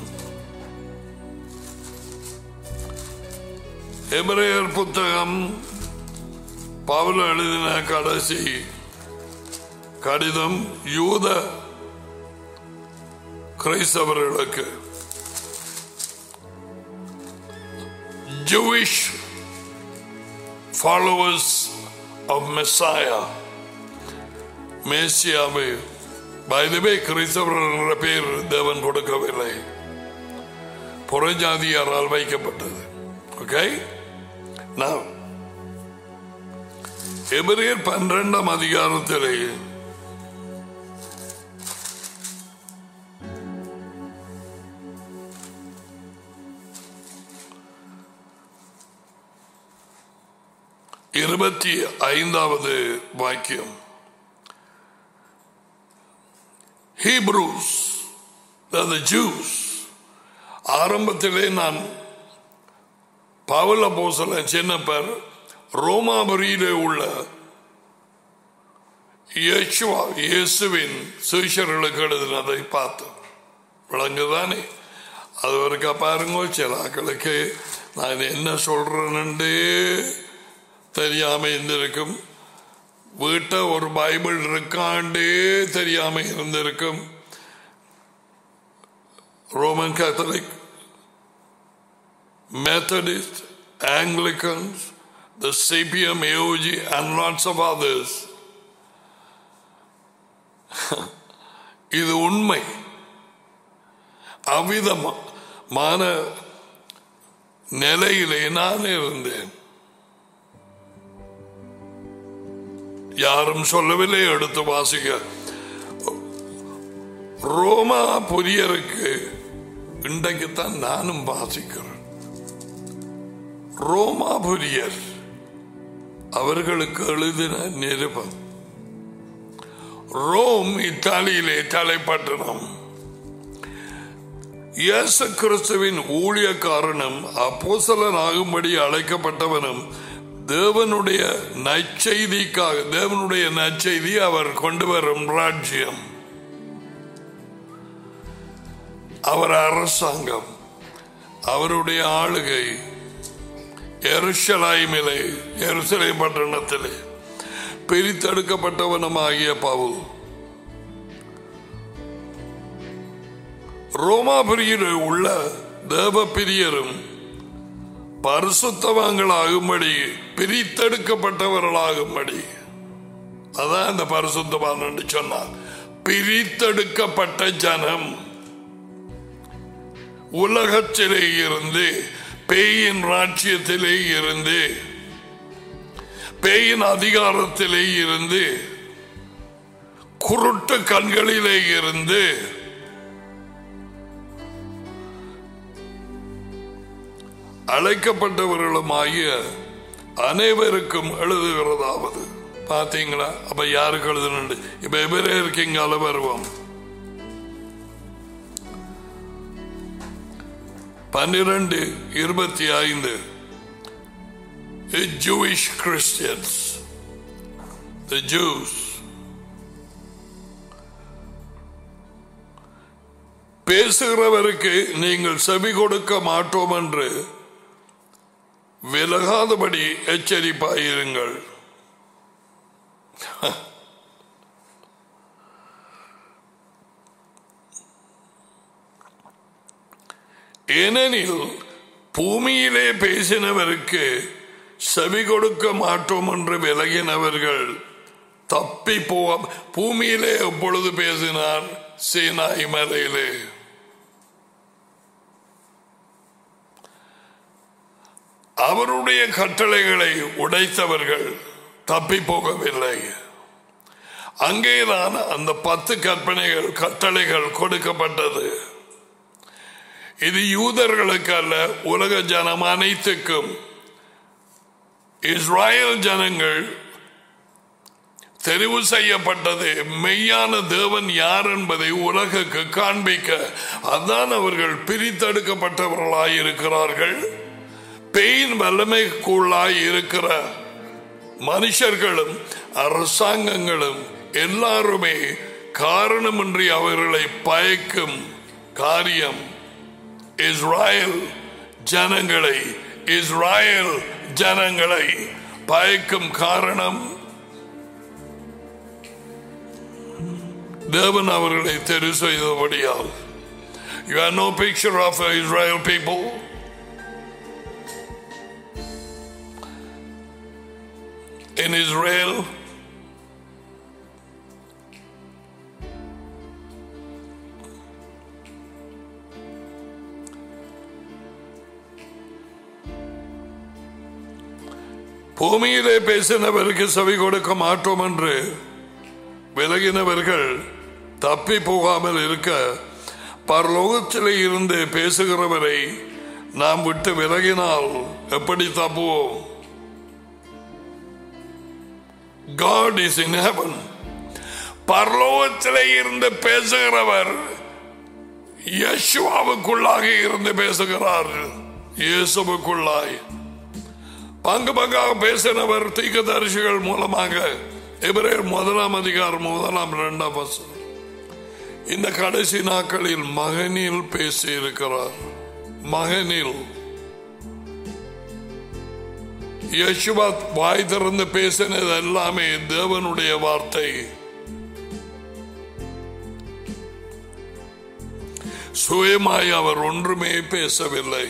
எபிரேயர் புத்தகம் பவுல் எழுதின கடைசி கடிதம் யூத கிறிஸ்தவர்களுக்கு Jewish followers of Messiah மேசியாவை பயதுவே கிறிஸ்தவர்கள் என்ற பெயர் தேவன் கொடுக்கவில்லை புறஜாதியாரால் வைக்கப்பட்டது ஓகே நான் எபிரியர் பன்னிரெண்டாம் அதிகாரத்திலே இருபத்தி ஐந்தாவது வாக்கியம் ஹீப்ரூஸ் the Jews ஆரம்பத்திலே நான் பவல போசல சின்னப்பர் ரோமாபுரியிலே உள்ள இயேசுவா இயேசுவின் சுவிஷர்களுக்கு எழுதினதை பார்த்தோம் விளங்குதானே அது வரைக்கும் பாருங்க சில ஆக்களுக்கு நான் என்ன சொல்றேன்னு தெரியாம இருந்திருக்கும் வீட்டை ஒரு பைபிள் இருக்காண்டே தெரியாம இருந்திருக்கும் Roman Catholic Methodist Anglicans the C P M A O G and lots of others இது உண்மை அவ்விதமான நிலையிலே நான் இருந்தேன் யாரும் சொல்லவில்லை எடுத்து வாசிக்க ரோமா புரியருக்கு இன்றைக்குத்தான் நானும் வாசிக்கிறேன் ரோமா புரியர் அவர்களுக்கு எழுதின நிருபம் ரோம் இத்தாலியிலே தலைப்பட்டணம் இயேசு கிறிஸ்துவின் ஊழியக்காரனும் அப்போசலன் ஆகும்படி அழைக்கப்பட்டவனும் தேவனுடைய நற்செய்திக்காக தேவனுடைய நற்செய்தி அவர் கொண்டு வரும் ராஜ்யம் அவர் அரசாங்கம் அவருடைய ஆளுகை எருஷலாய்மிலே எருசலை பட்டணத்திலே பிரித்தெடுக்கப்பட்டவனுமாகிய பவுல் ரோமாபுரியில் உள்ள தேவ பிரியரும் பரிசுத்தவான்களாகும்படி பிரித்தெடுக்கப்பட்டவர்களாகும்படி அதான் இந்த பரிசுத்தவான் என்று சொன்னார் பிரித்தெடுக்கப்பட்ட ஜனம் உலகத்திலே இருந்து பேயின் ராஜ்யத்திலே இருந்து பேயின் அதிகாரத்திலே இருந்து குருட்டு கண்களிலே இருந்து அழைக்கப்பட்டவர்களுமாகிய அனைவருக்கும் எழுதுகிறதாவது பாத்தீங்களா அப்ப யாருக்கு எழுதுனுண்டு இப்ப எவரே இருக்கீங்க வருவோம் பன்னிரண்டு இருபத்தி ஐந்து Jewish Christians, the Jews, பேசுகிறவருக்கு நீங்கள் செவி கொடுக்க மாட்டோம் என்று விலகாதபடி எச்சரிப்பாயிருங்கள் ஏனெனில் பூமியிலே பேசினவருக்கு செவி கொடுக்க மாட்டோம் என்று விலகினவர்கள் தப்பி போவ பூமியிலே எப்பொழுது பேசினார் சீனாய் மலையிலே அவருடைய கட்டளைகளை உடைத்தவர்கள் தப்பி போகவில்லை அங்கேதான் அந்த பத்து கற்பனைகள் கட்டளைகள் கொடுக்கப்பட்டது இது யூதர்களுக்கு அல்ல உலக ஜனம் அனைத்துக்கும் இஸ்ராயல் ஜனங்கள் தெரிவு செய்யப்பட்டது மெய்யான தேவன் யார் என்பதை உலகுக்கு காண்பிக்க அதான் அவர்கள் பிரித்தெடுக்கப்பட்டவர்களாய் இருக்கிறார்கள் பெயின் வல்லமைக்குள்ளாய் இருக்கிற மனுஷர்களும் அரசாங்கங்களும் எல்லாருமே காரணமின்றி அவர்களை பயக்கும் காரியம் இஸ்ராயல் ஜனங்களை இஸ்ராயல் ஜனங்களை பயக்கும் காரணம் தேவன் அவர்களை தெரிவு செய்தபடியால் You have no picture of Israel people. In Israel, பூமியிலே பேசினவருக்கு செவி கொடுக்க மாட்டோம் என்று விலகினவர்கள் தப்பி போகாமல் இருக்க பரலோகத்திலே இருந்து பேசுகிறவரை நாம் விட்டு விலகினால் எப்படி தப்புவோம் God is in heaven. பரலோகத்திலே இருந்து பேசுகிறவர் யேசுவாவுக்குள்ளாக இருந்து பேசுகிறார் இயேசுவுக்குள்ளாய் பங்கு பங்காக பேசினவர் தீர்க்கதரிசிகள் மூலமாக எபிரேர் முதலாம் அதிகாரம் முதலாம் இரண்டாம் வசனம் இந்த கடைசி நாட்களில் மகனில் பேசி இருக்கிறார் மகனில் யசுவா வாய் திறந்து பேசினது எல்லாமே தேவனுடைய வார்த்தை சுயமாய் அவர் ஒன்றுமே பேசவில்லை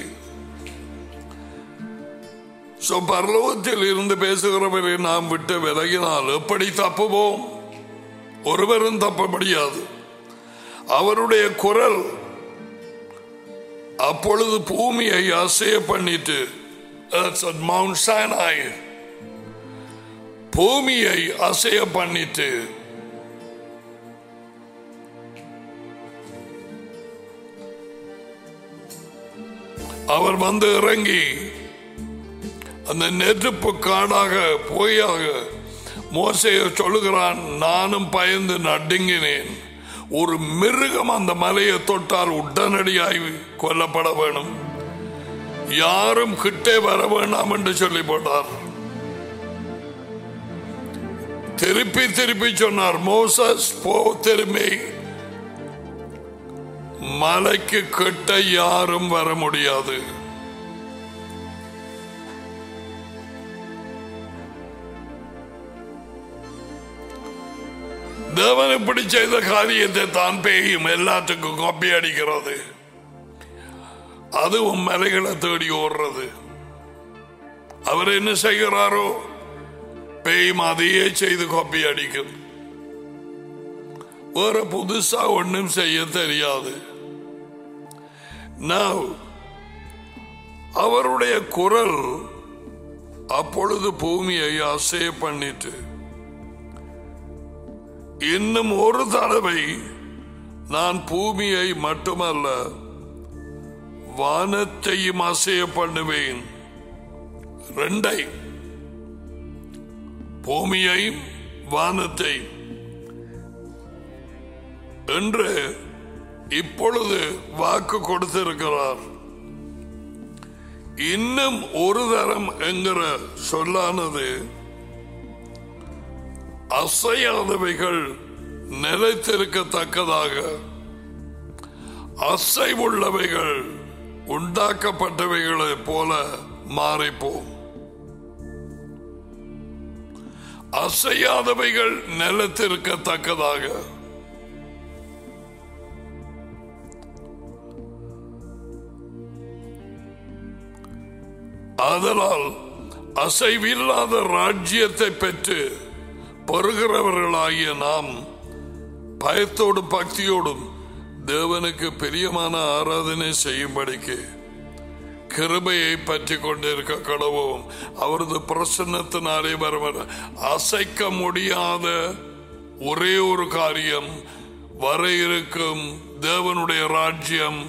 சோ பரலோகத்தில் இருந்து பேசுகிறவரை நாம் விட்டு விலகினால் எப்படி தப்புவோம் ஒருவரும் தப்ப முடியாது அவருடைய குரல் அப்பொழுது பூமியை அசைய பண்ணிட்டு மவுண்ட் சானாய் பூமியை அசைய பண்ணிட்டு அவர் வந்து இறங்கி அந்த நெருப்பு காடாக போயாக மோசைய சொல்லுகிறான் நானும் பயந்து நடுங்கினேன் ஒரு மிருகம் அந்த மலையை தொட்டால் உடனடியாய் கொல்லப்பட வேணும் யாரும் கிட்டே வர வேண்டாம் என்று சொல்லி போட்டார் திருப்பி திருப்பி சொன்னார் மோசஸ் போ திரும்பி மலைக்கு கிட்ட யாரும் வர முடியாது தேவன் இப்படி செய்த காரியத்தை தான் பேயும் எல்லாத்துக்கும் கொப்பி அடிக்கிறது அதுவும் மலைகளை தேடி ஓடுறது அவர் என்ன செய்கிறாரோ பேயும் அதையே செய்து கொப்பி அடிக்கும் வேற புதுசா ஒன்றும் செய்ய தெரியாது Now, அவருடைய குரல் அப்பொழுது பூமியை அசைய பண்ணிட்டு இன்னும் ஒரு தடவை நான் பூமியை மட்டுமல்ல வானத்தையும் அசைய பண்ணுவேன் ரெண்டை பூமியையும் வானத்தை என்று இப்பொழுது வாக்கு கொடுத்திருக்கிறார் இன்னும் ஒரு தரம் என்கிற சொல்லானது அசையாதவைகள் நிலைத்திருக்கத்தக்கதாக அசைவுள்ளவைகள் உண்டாக்கப்பட்டவைகளைப் போல மாறிப்போம் அசையாதவைகள் நிலத்திருக்கத்தக்கதாக அதனால் அசைவில்லாத ராஜ்யத்தை பெற்று பெறுகிறவர்களாகிய நாம் பயத்தோடும் பக்தியோடும் தேவனுக்கு பிரியமான ஆராதனை செய்யும்படிக்கு கிருபையை பற்றி கொண்டிருக்க கடவோம் அவரது பிரசன்னத்தினாலே வர அசைக்க முடியாத ஒரே ஒரு காரியம் வர இருக்கும் தேவனுடைய ராஜ்யம்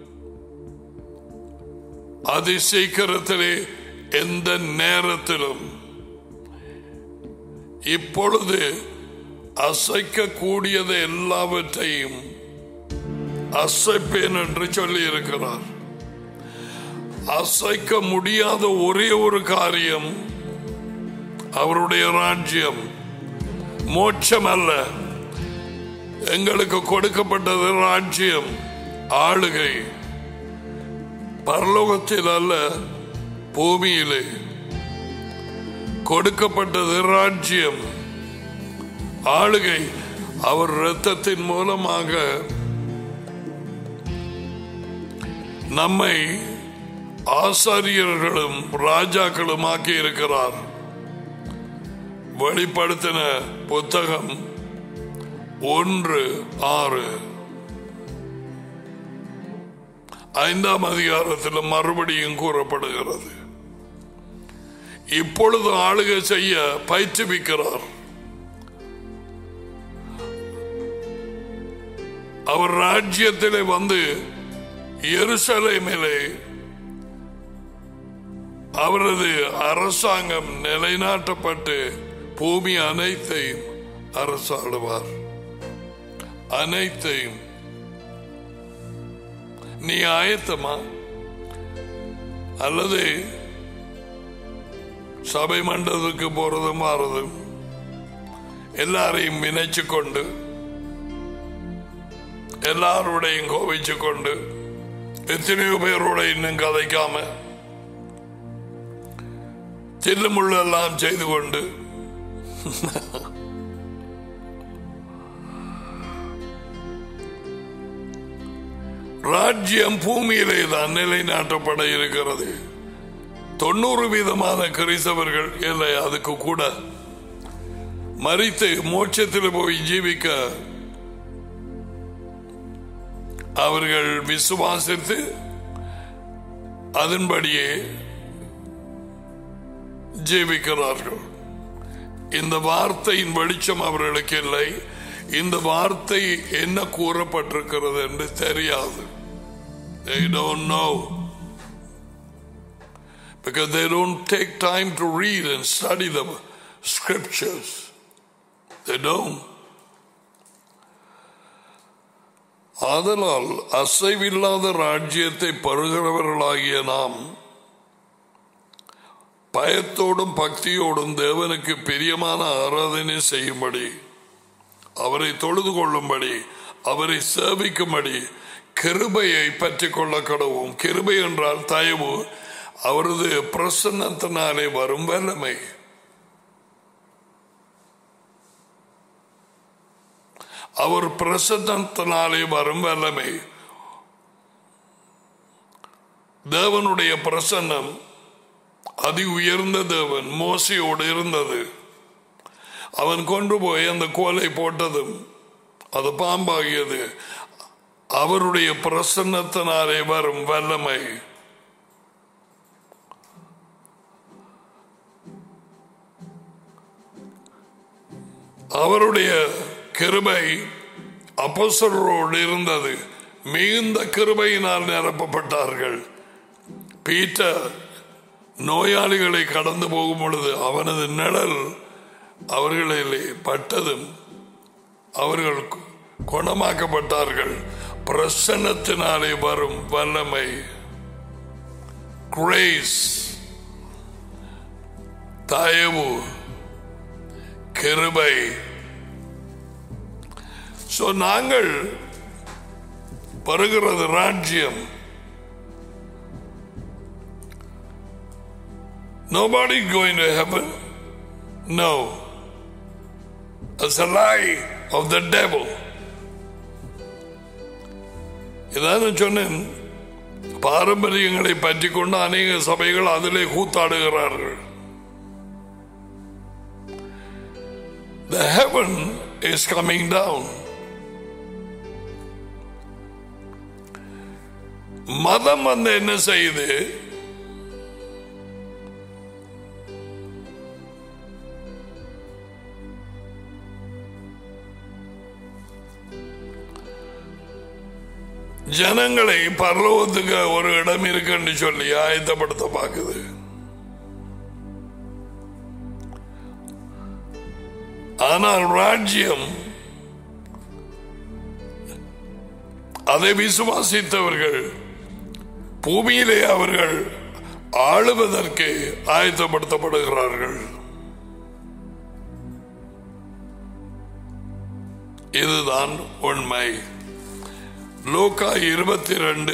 அதி சீக்கிரத்திலே எந்த நேரத்திலும் இப்பொழுது அசைக்க கூடியது எல்லாவற்றையும் அசைப்பேன் என்று சொல்லி இருக்கிறார் அசைக்க முடியாத ஒரே ஒரு காரியம் அவருடைய ராஜ்யம் மோட்சம் அல்ல எங்களுக்கு கொடுக்கப்பட்டது ராஜ்யம் ஆளுகை பரலோகத்தில் அல்ல பூமியிலே கொடுக்கப்பட்டது ராஜ்யம் ஆளுகை அவர் இரத்தத்தின் மூலமாக நம்மை ஆசாரியர்களும் ராஜாக்களும் ஆக்கி இருக்கிறார் வெளிப்படுத்தின புத்தகம் ஒன்று ஆறு ஐந்தாம் அதிகாரத்தில் மறுபடியும் கூறப்படுகிறது இப்பொழுது ஆளுகை செய்ய பயிற்றுவிக்கிறார் அவர் ராஜ்யத்திலே வந்து எருசலேமிலே அவரது அரசாங்கம் நிலைநாட்டப்பட்டு பூமி அனைத்தையும் அரசாடுவார் அனைத்தையும் நீ ஆயத்தமா அல்லது சபை மண்டலத்துக்கு போறதும் மாறதும் எல்லாரையும் இணைச்சு கொண்டு எல்லாரோடையும் கோவிச்சு கொண்டு எத்தனையோ பேரோட இன்னும் கதைக்காம சில்லுமுள்ளெல்லாம் செய்து கொண்டு ராஜ்யம் பூமியிலே தான் நிலைநாட்டப்பட இருக்கிறது தொண்ணூறு வீதமான கிறிஸ்தவர்கள் இல்லை அதுக்கு கூட மறித்து மோட்சத்தில் போய் ஜீவிக்க அவர்கள் விசுவாசித்து அதன்படியே ஜீவிக்கிறார்கள் இந்த வார்த்தையின் வெளிச்சம் அவர்களுக்கு இல்லை இந்த வார்த்தை என்ன கூறப்பட்டிருக்கிறது என்று தெரியாது They don't know. Because they don't take time to read and study the scriptures. They don't. ஆதலால் அசைவில்லாத ராஜ்யத்தை பருகிறவர்களாகிய நாம் பயத்தோடும் பக்தியோடும் தேவனுக்கு பிரியமான ஆராதனை செய்யும்படி அவரை தொழுது கொள்ளும்படி அவரை சேவிக்கும்படி கிருபையை பற்றி கொள்ள கடவும் கிருபை என்றால் தயவு அவரது பிரசன்னத்தினாலே வரும் வல்லமை அவர் பிரசன்னத்தினாலே வரும் வல்லமை தேவனுடைய பிரசன்னம் அதி உயர்ந்த தேவன் மோசையோடு இருந்தது அவன் கொண்டு போய் அந்த கோலை போட்டதும் அது பாம்பாகியது அவருடைய பிரசன்னத்தினாலே வரும் வல்லமை அவருடைய கிருபை அப்போஸ்தலரோடு இருந்தது மிகுந்த கிருபையினால் நிரப்பப்பட்டார்கள் பீட்டர் நோயாளிகளை கடந்து போகும் பொழுது அவனது நிழல் அவர்களிலே பட்டதும் அவர்கள் குணமாக்கப்பட்டார்கள் பிரசன்னத்தினாலே வரும் வல்லமை கிரேஸ் தயவு கிருபை சோ நாங்கள் வருகிறது ராஜ்யம் Nobody going to heaven? No. It's a lie of the devil. இதான் சொன்னேன் பாரம்பரியங்களை பற்றி கொண்டு அநேக சபைகள் அதிலே கூத்தாடுகிறார்கள் The heaven is coming down. மதம் வந்து என்ன செய்யுது ஜனங்களை பரலோகத்துக்கு ஒரு இடம் இருக்குன்னு சொல்லி ஆயத்தப்படுத்த பார்க்குது ஆனால் ராஜ்யம் அதை விசுவாசித்தவர்கள் பூமியிலே அவர்கள் ஆளுவதற்கு ஆயத்தப்படுத்தப்படுகிறார்கள் இதுதான் உண்மை லோகா இருபத்தி ரெண்டு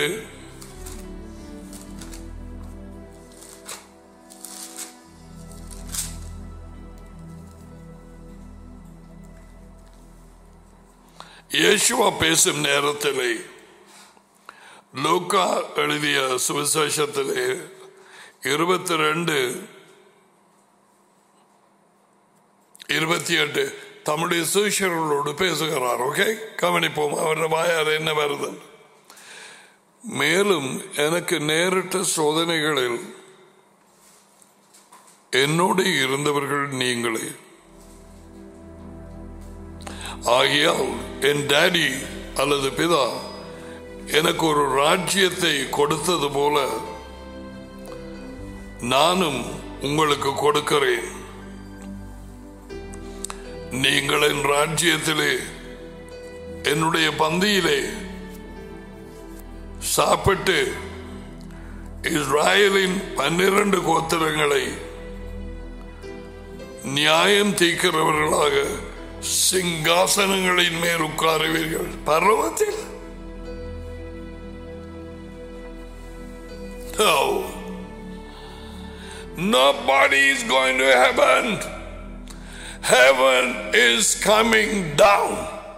இயேசுவா பேசும் நேரத்திலே லூக்கா எழுதிய சுவிசேஷத்திலே இருபத்தி ரெண்டு இருபத்தி எட்டு தம்முடைய சுவிசேஷர்களோடு பேசுகிறார் ஓகே கவனிப்போம் அவருடைய வாயால் என்ன வருது மேலும் எனக்கு நேரிட்ட சோதனைகளில் என்னோடு இருந்தவர்கள் நீங்களே ஆகியால் என் டாடி அல்லது பிதா எனக்கு ஒரு ராஜ்யத்தை கொடுத்தது போல நானும் உங்களுக்கு கொடுக்கிறேன் நீங்கள் என் ராஜ்யத்திலே என்னுடைய பந்தியிலே சாப்பிட்டு இஸ்ராயலின் பன்னிரண்டு கோத்திரங்களை நியாயம் தீர்க்கிறவர்களாக சிங்காசனங்களின் மேல் உட்காருவீர்கள் பர்வத்தில் No. Nobody is going to heaven. Heaven is coming down.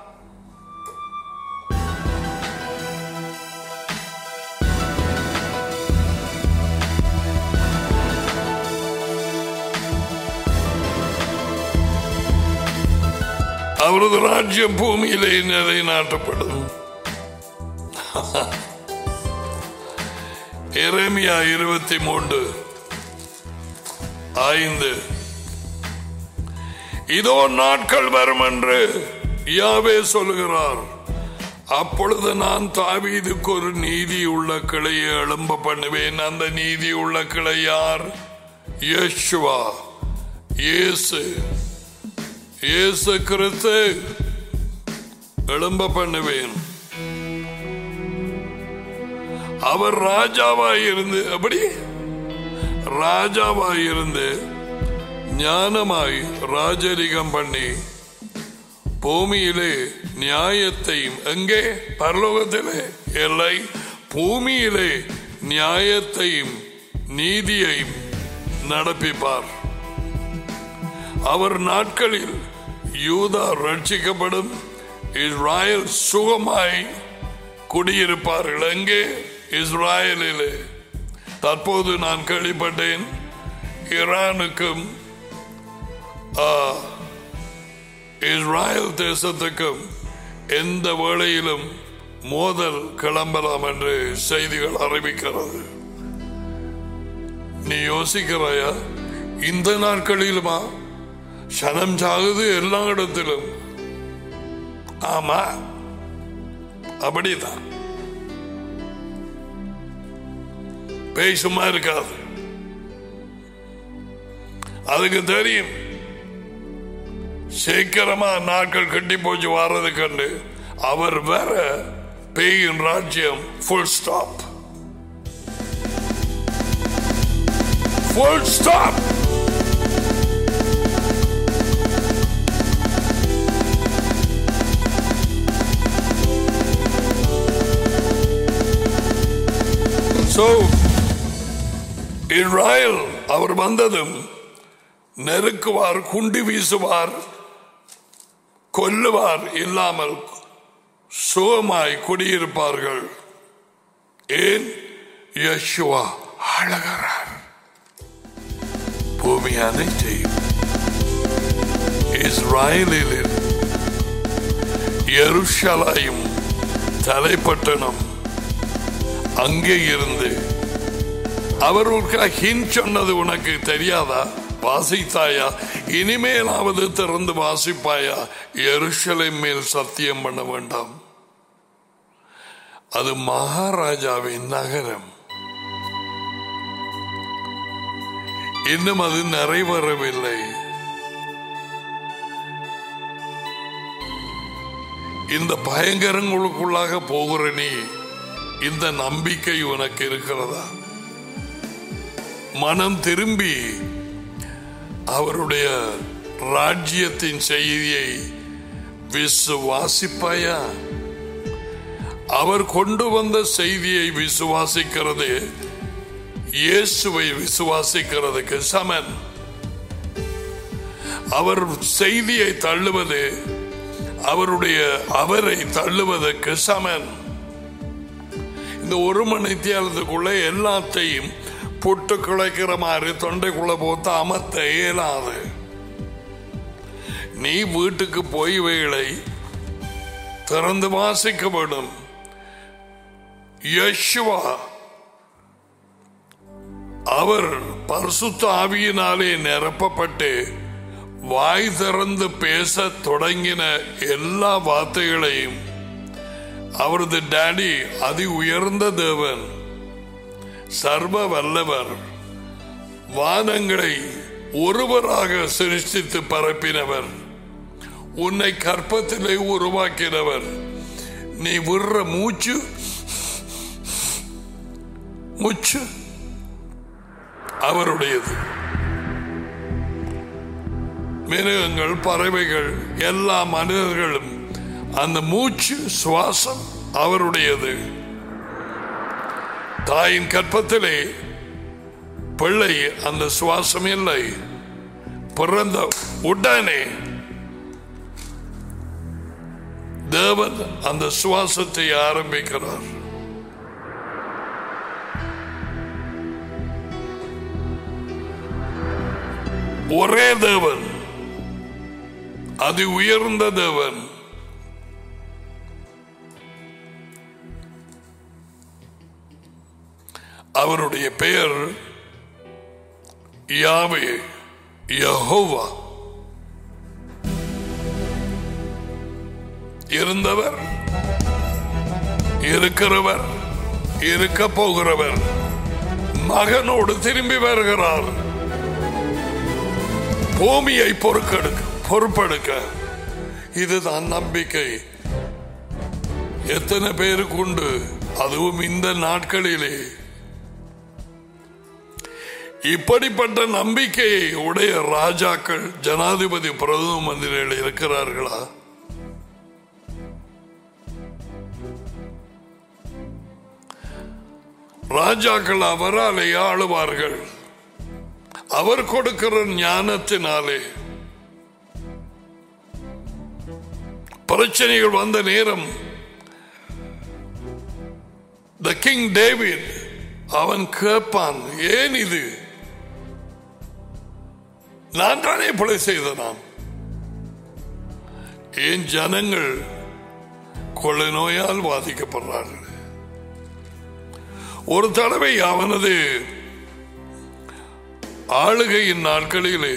அவரது ராஜ்யம் பூமியிலே நிலைநாட்டப்படும் எரேமியா இருபத்தி மூன்று ஐந்து இதோ நாட்கள் வரும் என்று யாவே சொல்லுகிறார் அப்பொழுது நான் தாவீதுக்கு ஒரு நீதி உள்ள கிளையை எழும்ப பண்ணுவேன் அந்த நீதி உள்ள கிளை யார் யேசுவா இயேசு இயேசு கிறிஸ்து எழும்ப பண்ணுவேன் அவர் ராஜாவாய் இருந்து அப்படி ராஜாவாய் இருந்து ஞானமாய் ராஜரிகம் பண்ணி பூமியிலே நியாயத்தையும் எங்கே பரலோகத்திலே இல்லை பூமியிலே நியாயத்தையும் நீதியையும் நடப்பிப்பார் அவர் நாட்களில் யூதா ரட்சிக்கப்படும் இஸ்ராயல் சுகமாய் குடியிருப்பார்கள் எங்கே இஸ்ராயலிலே தற்போது நான் கேள்விப்பட்டேன் ஈரானுக்கும் ஆ, இஸ்ராயல் தேசத்துக்கும் எந்த வேளையிலும் மோதல் கிளம்பலாம் என்று செய்திகள் அறிவிக்கிறது நீ யோசிக்கிறாயா இந்த நாட்களிலுமா சனம் சாகுது எல்லா இடத்திலும் ஆமா அப்படிதான் பேய் சும்மா இருக்காது அதுக்கு தெரியும் சீக்கிரமா நாட்கள் கட்டி போச்சு வாரது கண்டு அவர் வேற பேயின் ராஜ்யம் full stop full stop So, Israel அவர் வந்ததும் நெருக்குவார் குண்டு வீசுவார் கொல்லுவார் இல்லாமல் சுகமாய் குடியிருப்பார்கள் ஏன் யசுவா அழகிறார் பூமி அனைத்தையும் இஸ்ராயலில் எருஷலாயும் தலைப்பட்டணம் அங்கே இருந்து அவர் ஒரு ஹின் சொன்னது உனக்கு தெரியாதா வாசித்தாயா இனிமேலாவது திறந்து வாசிப்பாயா எருஷலேம் மேல் சத்தியம் பண்ண வேண்டாம் அது மகாராஜாவின் நகரம் இன்னும் அது நிறைவேறவில்லை இந்த பயங்கரங்களுக்குள்ளாக போகிற நீ இந்த நம்பிக்கை உனக்கு இருக்கிறதா மனம் திரும்பி அவருடைய ராஜ்யத்தின் செய்தியை விசுவாசிப்பாயா அவர் கொண்டு வந்த செய்தியை விசுவாசிக்கிறது இயேசுவை விசுவாசிக்கிறதுக்கு சமன் அவர் செய்தியை தள்ளுவது அவருடைய அவரை தள்ளுவதற்கு சமன் இந்த ஒரு மணி தேர்தலுக்குள்ள எல்லாத்தையும் புட்டு குழைக்கிற மாதிரி தொண்டைக்குள்ள போத்து அமர்த்த இயலாது நீ வீட்டுக்கு போய் வேளை திறந்து வாசிக்க வேண்டும் யஷ்வா அவர் பரிசுத்த ஆவியினாலே நிரப்பப்பட்டு வாய் திறந்து பேச தொடங்கின எல்லா வார்த்தைகளையும் அவரது டாடி அதி உயர்ந்த தேவன் சர்வ வல்லவர் வானங்களை ஒருவராக சிருஷ்டித்து பரப்பினவர் உன்னை கற்பத்திலே உருவாக்கினவர் நீ விடுற மூச்சு மூச்சு அவருடையது மிருகங்கள் பறவைகள் எல்லா மனிதர்களும் அந்த மூச்சு சுவாசம் அவருடையது தாயின் கற்பத்திலே பிள்ளை அந்த சுவாசம் இல்லை பிறந்த உடனே தேவன் அந்த சுவாசத்தை ஆரம்பிக்கிறார் ஒரே தேவன் அது உயர்ந்த தேவன் அவருடைய பெயர் யாவே யஹோவா இருந்தவர் இருக்கிறவர் இருக்க போகிறவர் மகனோடு திரும்பி வருகிறார் பூமியை பொறுக்கெடுக்க பொறுப்பெடுக்க இதுதான் நம்பிக்கை எத்தனை பேருக்கு உண்டு அதுவும் இந்த நாட்களிலே இப்படிப்பட்ட நம்பிக்கையை உடைய ராஜாக்கள் ஜனாதிபதி பிரதம மந்திரிகள் இருக்கிறார்களா ராஜாக்கள் அவராலே ஆளுவார்கள் அவர் கொடுக்கிற ஞானத்தினாலே பிரச்சனைகள் வந்த நேரம் த கிங் டேவிட் அவன் கேட்பான் ஏன் இது நான் தானே பிழை செய்த நான் ஏன் ஜனங்கள் கொள்ளை நோயால் பாதிக்கப்படுறார்கள் ஒரு தடவை அவனது ஆளுகையின் நாட்களிலே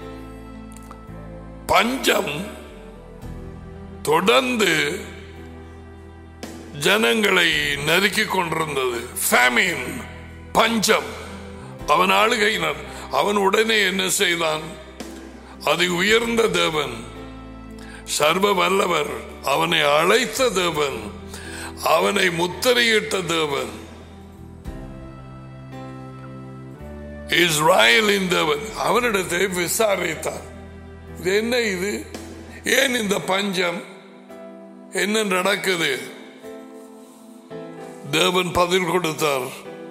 பஞ்சம் தொடர்ந்து ஜனங்களை நெருக்கிக் கொண்டிருந்தது ஃபேமின் பஞ்சம் அவன் ஆளுகையினர் அவன் உடனே என்ன செய்தான் அது உயர்ந்த தேவன் சர்வ வல்லவர் அவனை அழைத்த தேவன் அவனை முத்திரையிட்ட தேவன் இஸ்ராயலின் தேவன் அவனிடத்தை விசாரித்தார் இது என்ன இது ஏன் இந்த பஞ்சம் என்ன நடக்குது தேவன் பதில் கொடுத்தார்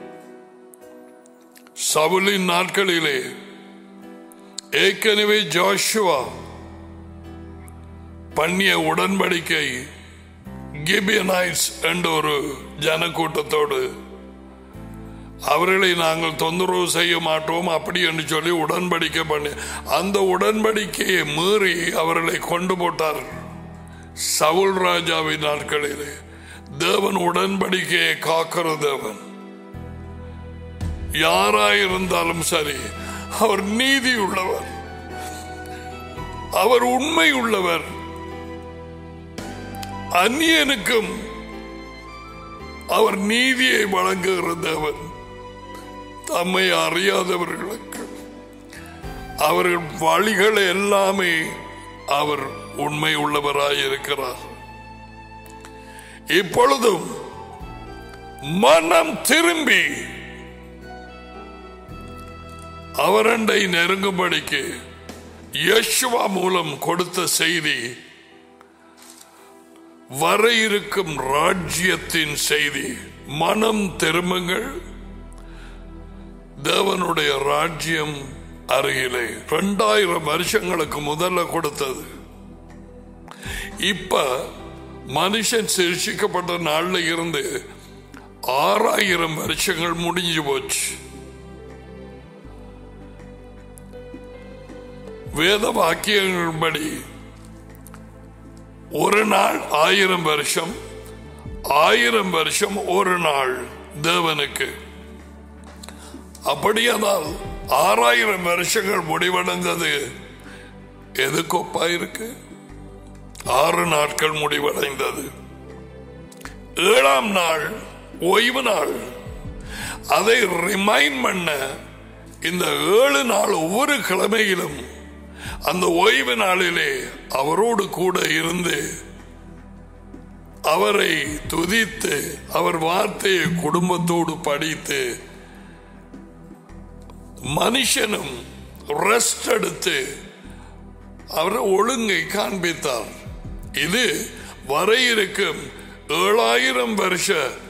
சவுலின் நாட்களிலே ஏற்கனவே ஜோஷுவா பண்ணிய உடன்படிக்கை கிபியனைட்ஸ் என்ற ஒரு ஜனக்கூட்டத்தோடு அவர்களை நாங்கள் தொந்தரவு செய்ய மாட்டோம் அப்படி என்று சொல்லி உடன்படிக்கை பண்ணி அந்த உடன்படிக்கையை மீறி அவர்களை கொண்டு போட்டார் சவுல் ராஜாவின் நாட்களிலே தேவன் உடன்படிக்கையை காக்கிற தேவன் யாராயிருந்தாலும் சரி அவர் நீதி உள்ளவர் அவர் உண்மை உள்ளவர் அந்நியனுக்கும் அவர் நீதியை வழங்குகிற தேவன் தம்மை அறியாதவர்களுக்கு அவர்கள் வழிகள் எல்லாமே அவர் உண்மை உள்ளவராயிருக்கிறார் இப்பொழுதும் மனம் திரும்பி அவரண்டை நெருங்கும்படிக்கு யஷ்வா மூலம் கொடுத்த செய்தி வர இருக்கும் ராஜ்யத்தின் செய்தி மனம் திரும்புங்கள் தேவனுடைய ராஜ்யம் அருகிலே இரண்டாயிரம் வருஷங்களுக்கு முதல்ல கொடுத்தது இப்ப மனுஷன் சிருஷிக்கப்பட்ட நாள்ல இருந்து ஆறாயிரம் வருஷங்கள் முடிஞ்சு போச்சு வேத வாக்கியங்களின்படி ஒரு நாள் ஆயிரம் வருஷம் ஆயிரம் வருஷம் ஒரு நாள் தேவனுக்கு அப்படியானால் ஆறாயிரம் வருஷங்கள் முடிவடைந்தது எது கொப்பா இருக்கு ஆறு நாட்கள் முடிவடைந்தது ஏழாம் நாள் ஓய்வு நாள் அதை ரிமைண்ட் பண்ண இந்த ஏழு நாள் ஒவ்வொரு கிழமையிலும் அந்த ஓய்வு நாளிலே அவரோடு கூட இருந்து அவரை துதித்து அவர் வார்த்தையை குடும்பத்தோடு படித்து மனுஷனும் ரெஸ்ட் எடுத்து அவர் ஒழுங்கை காண்பித்தார் இது வர இருக்கும் ஏழாயிரம் வருஷ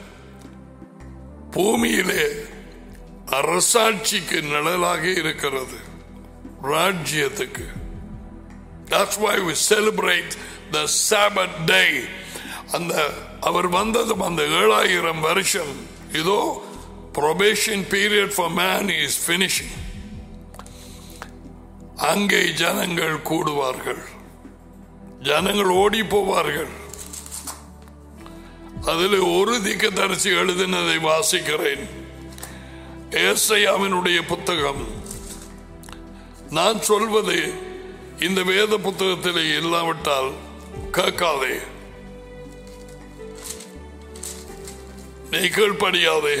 பூமியிலே அரசாட்சிக்கு நிழலாக இருக்கிறது ராஜ்யத்துக்கு That's why we celebrate the Sabbath day. அந்த அவர் வந்ததும் அந்த ஏழாயிரம் வருஷம் இதோ probation period for man is finishing அங்கே ஜனங்கள் கூடுவார்கள் ஜனங்கள் ஓடி போவார்கள் அதில் ஒரு திக்கதரிசி எழுதினதை வாசிக்கிறேன் ஏசையாவினுடைய புத்தகம் நான் சொல்வது இந்த வேத புத்தகத்தில் இல்லாவிட்டால் கேட்காதே நீ கீழ்ப்படியாதே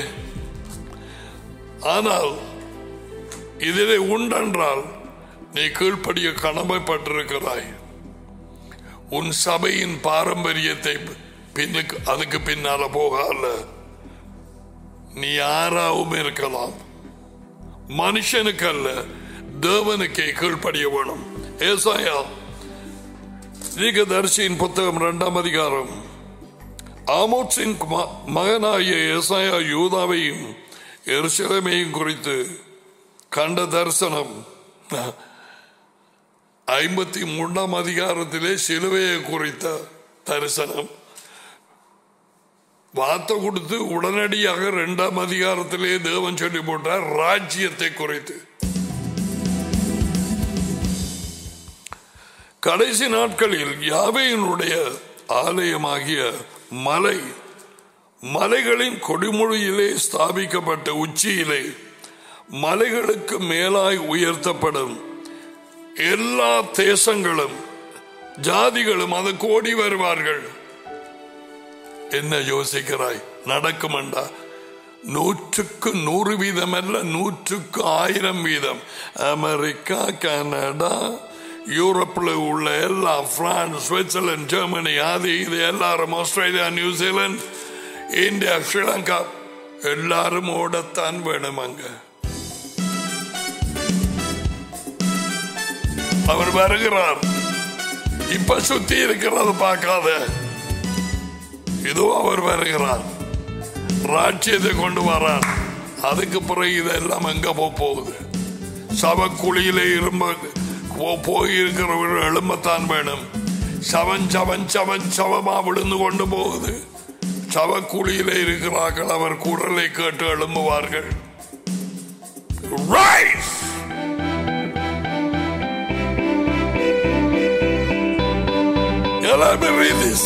ஆனால் இதிலே உண்டென்றால் நீ கீழ்ப்படிய கடமைப்பட்டிருக்கிறாய் உன் சபையின் பாரம்பரியத்தை பின்னுக்கு அதுக்கு பின்னால போகல நீ யாராவும் இருக்கலாம் மனுஷனுக்கு அல்ல தேவனுக்கே கீழ்ப்படிய வேணும் ஏசாயா தீர்க்கதரிசியின் புத்தகம் இரண்டாம் அதிகாரம் ஆமோட்சின் ம- மகனாகிய ஏசாயா யூதாவையும் எருசலேமையும் குறித்து கண்ட தரிசனம் ஐம்பத்தி மூன்றாம் அதிகாரத்திலே சிலுவையை குறித்த தரிசனம் வார்த்தை கொடுத்து உடனடியாக இரண்டாம் அதிகாரத்திலே தேவன் சொல்லி போட்டார் ராஜ்யத்தை குறித்து கடைசி நாட்களில் யாவையினுடைய ஆலயமாகிய மலை மலைகளின் கொடிமொழியிலே ஸ்தாபிக்கப்பட்ட உச்சியிலே மலைகளுக்கு மேலாய் உயர்த்தப்படும் எல்லா தேசங்களும் ஜாதிகளும் அது கோடி வருவார்கள் என்ன யோசிக்கிறாய் நடக்குமண்டா நூற்றுக்கு நூறு வீதம் அல்ல நூற்றுக்கு ஆயிரம் வீதம் அமெரிக்கா கனடா யூரோப்ல உள்ள எல்லா பிரான்ஸ் சுவிட்சர்லாந்து ஜெர்மனி அது இது எல்லாரும் ஆஸ்திரேலியா நியூசிலாந்து இந்தியா ஸ்ரீலங்கா எல்லாரும் ஓடத்தான் வேணும் அங்க அவர் வருகிறார் இப்ப சுத்தி இருக்கிறத பார்க்காத இதோ அவர் வருகிறார் ராஜ்யத்தை கொண்டு வரார் அதுக்கு பிறகு இதெல்லாம் எங்க போக போகுது சவக்குழியில இரும்ப போ- போயிருக்கிறவர்கள் எழும்பத்தான் வேணும் சவன் சவன் சவன் சவமா விழுந்து கொண்டு போகுது சவக்குழியில இருக்கிறார்கள் அவர் குரலை கேட்டு எழும்புவார்கள் Rise! Yeah, let me read this.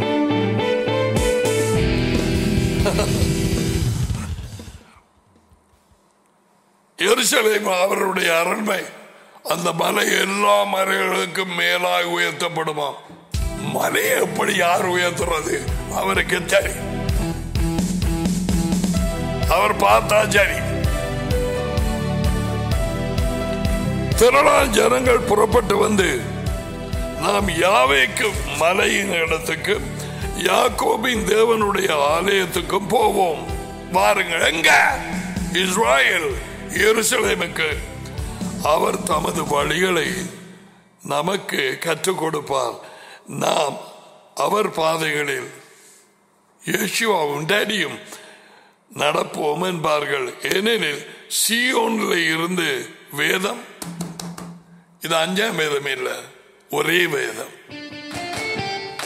எருசலேம் அவருடைய அரண்மை அந்த மலை எல்லா மலைகளுக்கும் மேலாய் உயர்த்தப்படுமா மலையை எப்படி யார் உயர்த்துறது அவருக்கு சரி அவர் பார்த்தா சரி திரளான ஜனங்கள் புறப்பட்டு வந்து நாம் யாவைக்கு மலையின் இடத்துக்கு யாக்கோபின் தேவனுடைய ஆலயத்துக்கும் போவோம் வாருங்கள் எங்க இஸ்ராயல் எருசலேமுக்கு அவர் தமது வழிகளை நமக்கு கற்றுக் கொடுப்பார் நாம் அவர் பாதைகளில் இயேசுவாவும் டேடியும் நடப்போம் என்பார்கள் ஏனெனில் சியோனில் இருந்து வேதம் இது அஞ்சாம் வேதம் இல்லை ஒரே வேதம்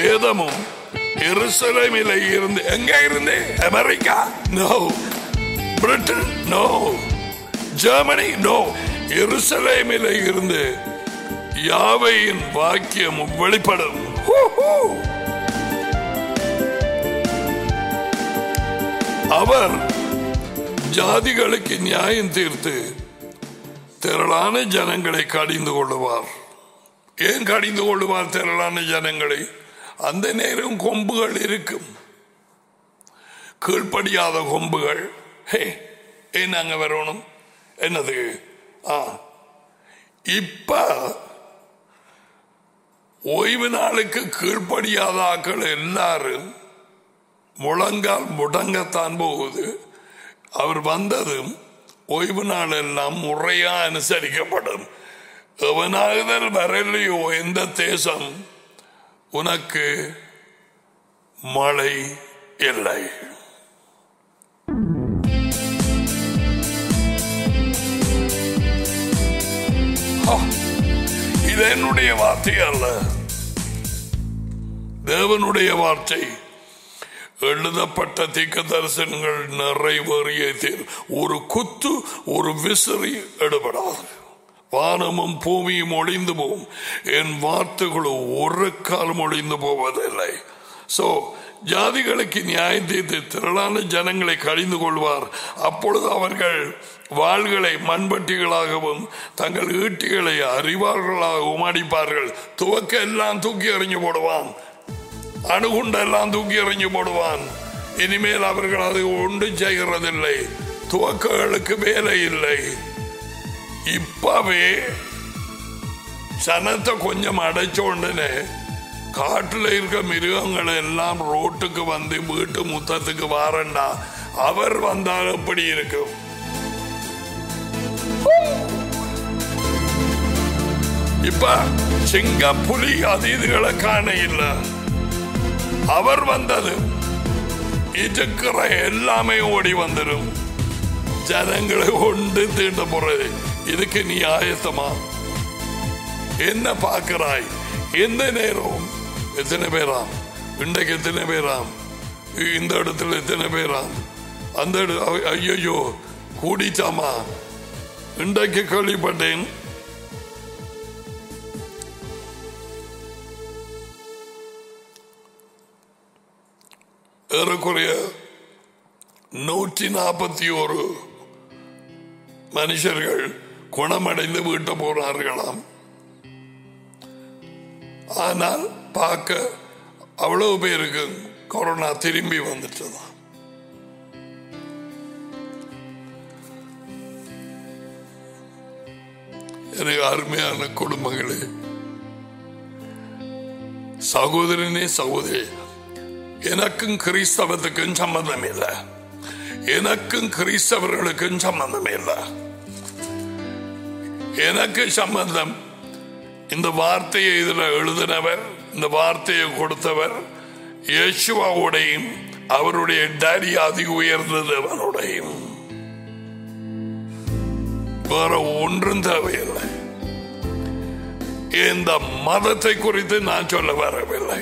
வேதமும் எருசலேமில் இருந்து எங்க இருந்து America no Britain no Germany no எருசலேமில் இருந்து யாவையின் வாக்கியமும் வெளிப்படும் ஹூ, ஹூ. அவர் ஜாதிகளுக்கு நியாயம் தீர்த்து திரளான ஜனங்களை கடிந்து கொள்ளுவார் ஏன் கடிந்து கொள்ளுவார் திரளான ஜனங்களை அந்த நேரம் கொம்புகள் இருக்கும் கீழ்ப்படியாத கொம்புகள் ஹே ஏன் அங்க வரணும் என்னது ஆ இப்ப ஓய்வு நாளுக்கு கீழ்ப்படியாத ஆக்கள் எல்லாரும் முழங்கால் முடங்கத்தான் போகுது அவர் வந்ததும் ஓய்வு நாள் எல்லாம் முறையா அனுசரிக்கப்படும் எவனாகுதல் வரலையோ எந்த தேசம் உனக்கு மழை இல்லை ஆ, இது என்னுடைய வார்த்தை அல்ல தேவனுடைய வார்த்தை எழுதப்பட்ட தீக்க தரிசனங்கள் நிறைவேறிய தீர் ஒரு குத்து ஒரு விசிறி எடுபடாது வானமும் பூமியும் ஒளிந்து போகும் என் வார்த்தைகளோ ஒரு காலம் ஒளிந்து போவதில்லை சோ ஜாதிகளுக்கு நியாயம் தீர்த்து திரளான ஜனங்களை கழிந்து கொள்வார் அப்பொழுது அவர்கள் வாள்களை மண்பட்டிகளாகவும் தங்கள் ஈட்டிகளை அறிவார்களாகவும் அடிப்பார்கள் துவக்க எல்லாம் தூக்கி எறிஞ்சு போடுவான் அணுகுண்டெல்லாம் தூக்கி எறிஞ்சு போடுவான் இனிமேல் அவர்கள் அதை ஒன்று செய்கிறதில்லை துவக்கங்களுக்கு வேலை இல்லை இப்பவே சனத்தை கொஞ்சம் அடைச்ச உடனே காட்டுல இருக்க மிருகங்கள் எல்லாம் ரோட்டுக்கு வந்து வீட்டு முத்தத்துக்கு வாரண்டா அவர் வந்தால் எப்படி இருக்கும் இப்ப சிங்க புலி அது இதுகளை காண இல்லை அவர் வந்தது இருக்கிற எல்லாமே ஓடி வந்துடும் ஜனங்களை கொண்டு தீண்ட போறது இதுக்கு நீ ஆயத்தமா என்ன பார்க்கிறாய் எந்த நேரம் எத்தனை பேராம் இன்றைக்கு எத்தனை பேராம் இந்த இடத்துல எத்தனை பேராம் அந்த ஐயோ கூடிச்சாமா இன்றைக்கு கேள்விப்பட்டேன் ஏறக்குறைய நூற்றி நாற்பத்தி ஒரு மனுஷர்கள் குணமடைந்து வீட்டு போனார்களாம் ஆனால் பார்க்க அவ்வளவு பேருக்கு கொரோனா திரும்பி வந்துட்டதாம் எனக்கு அருமையான குடும்பங்களே சகோதரனே சகோதரி எனக்கும் கிறிஸ்தவத்துக்கும் சம்பந்தம் இல்லை எனக்கும் கிறிஸ்தவர்களுக்கும் சம்பந்தம் இல்லை எனக்கு சம்பந்தம் இந்த வார்த்தையை இதுல எழுதினவர் இந்த வார்த்தையை கொடுத்தவர் இயேசுவாவுடையும் அவருடைய டாடி அதி உயர்ந்த தேவனுடையும் வேற ஒன்றும் தேவையில்லை இந்த மதத்தை குறித்து நான் சொல்ல வரவில்லை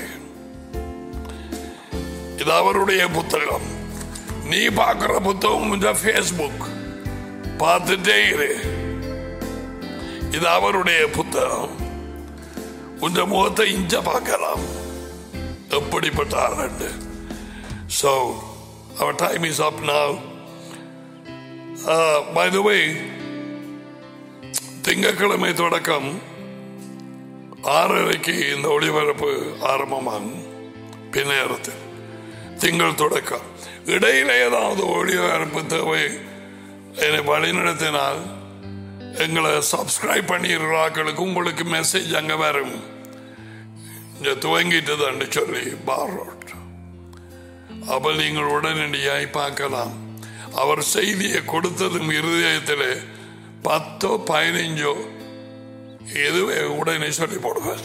இது அவருடைய புத்தகம் நீ பார்க்கிற புத்தகம் இந்த ஃபேஸ்புக் பார்த்துட்டே இரு இது அவருடைய புத்தகம் உந்த முகத்தை இஞ்ச பார்க்கலாம் எப்படிப்பட்ட around so our time is up now by the way திங்கக்கிழமை தொடக்கம் ஆறரைக்கு இந்த ஒளிபரப்பு ஆரம்பமாகும் பின்னேரத்தில் திங்கள் தொடக்கம் இடையில ஏதாவது ஒளிபரப்பு தேவை என்னை வழிநடத்தினால் எங்களை சப்ஸ்கிரைப் பண்ணிடுறாக்களுக்கு உங்களுக்கு மெசேஜ் அங்கே வரும் இங்கே துவங்கிட்டதுன்னு சொல்லி பாரோட் அப்போ நீங்கள் உடனடியாய் பார்க்கலாம் அவர் செய்தியை கொடுத்ததும் இருதயத்தில் பத்தோ பதினைஞ்சோ எதுவே உடனே சொல்லி போடுவார்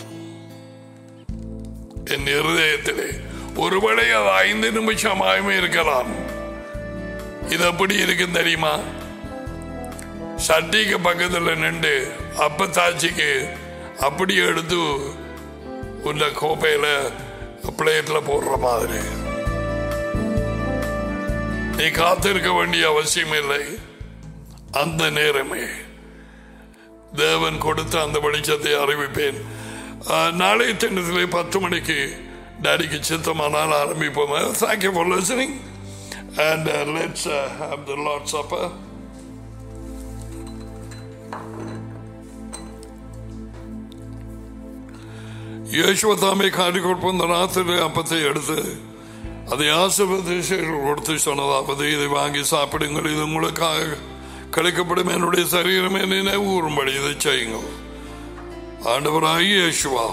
என் இருதயத்திலே ஒருவேளை அது ஐந்து நிமிஷமாயுமே இருக்கலாம் இது எப்படி இருக்குன்னு தெரியுமா சட்டிக்கு பக்கத்துல நின்று அப்பத்தாச்சிக்கு அப்படி எடுத்து உள்ள கோப்பையில பிளேட்ல போடுற மாதிரி நீ காத்திருக்க வேண்டிய அவசியம் இல்லை அந்த நேரமே தேவன் கொடுத்த அந்த வெளிச்சத்தை அறிவிப்பேன் ஆஹ், நாளைய தினத்திலே பத்து மணிக்கு டாடிக்கு சித்தமானால் ஆரம்பிப்போம் thank you for listening and let's have the Lord supper യേശുവ താമെ കാട്ടിക്കൊടുപ്പുന്ന രാത്രി അപ്പത്തെ എടുത്ത് அதை ஆசிர்வதிஷர்கள் கொடுத்து சொன்னதாவது இதை வாங்கி சாப்பிடுங்கள் இது உங்களுக்காக கிடைக்கப்படும் என்னுடைய சரீரம் என்னை நினைவுறும்படி இதை செய்யுங்கள் ஆண்டவராகி இயேசுவா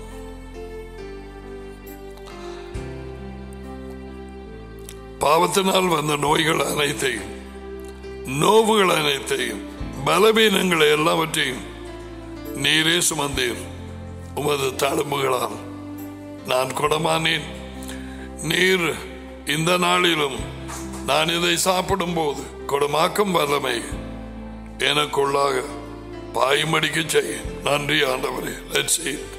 பாவத்தினால் வந்த நோய்கள் அனைத்தையும் நோவுகள் அனைத்தையும் பலவீனங்களை எல்லாவற்றையும் நீரே சுமந்தீர் உமது தழும்புகளால் நான் குணமானேன் நீர் இந்த நாளிலும் நான் இதை சாப்பிடும் போது குணமாக்கும் வல்லமை எனக்குள்ளாக பாய்மடிக்க செய்ய நன்றி ஆண்டவரே லட்சி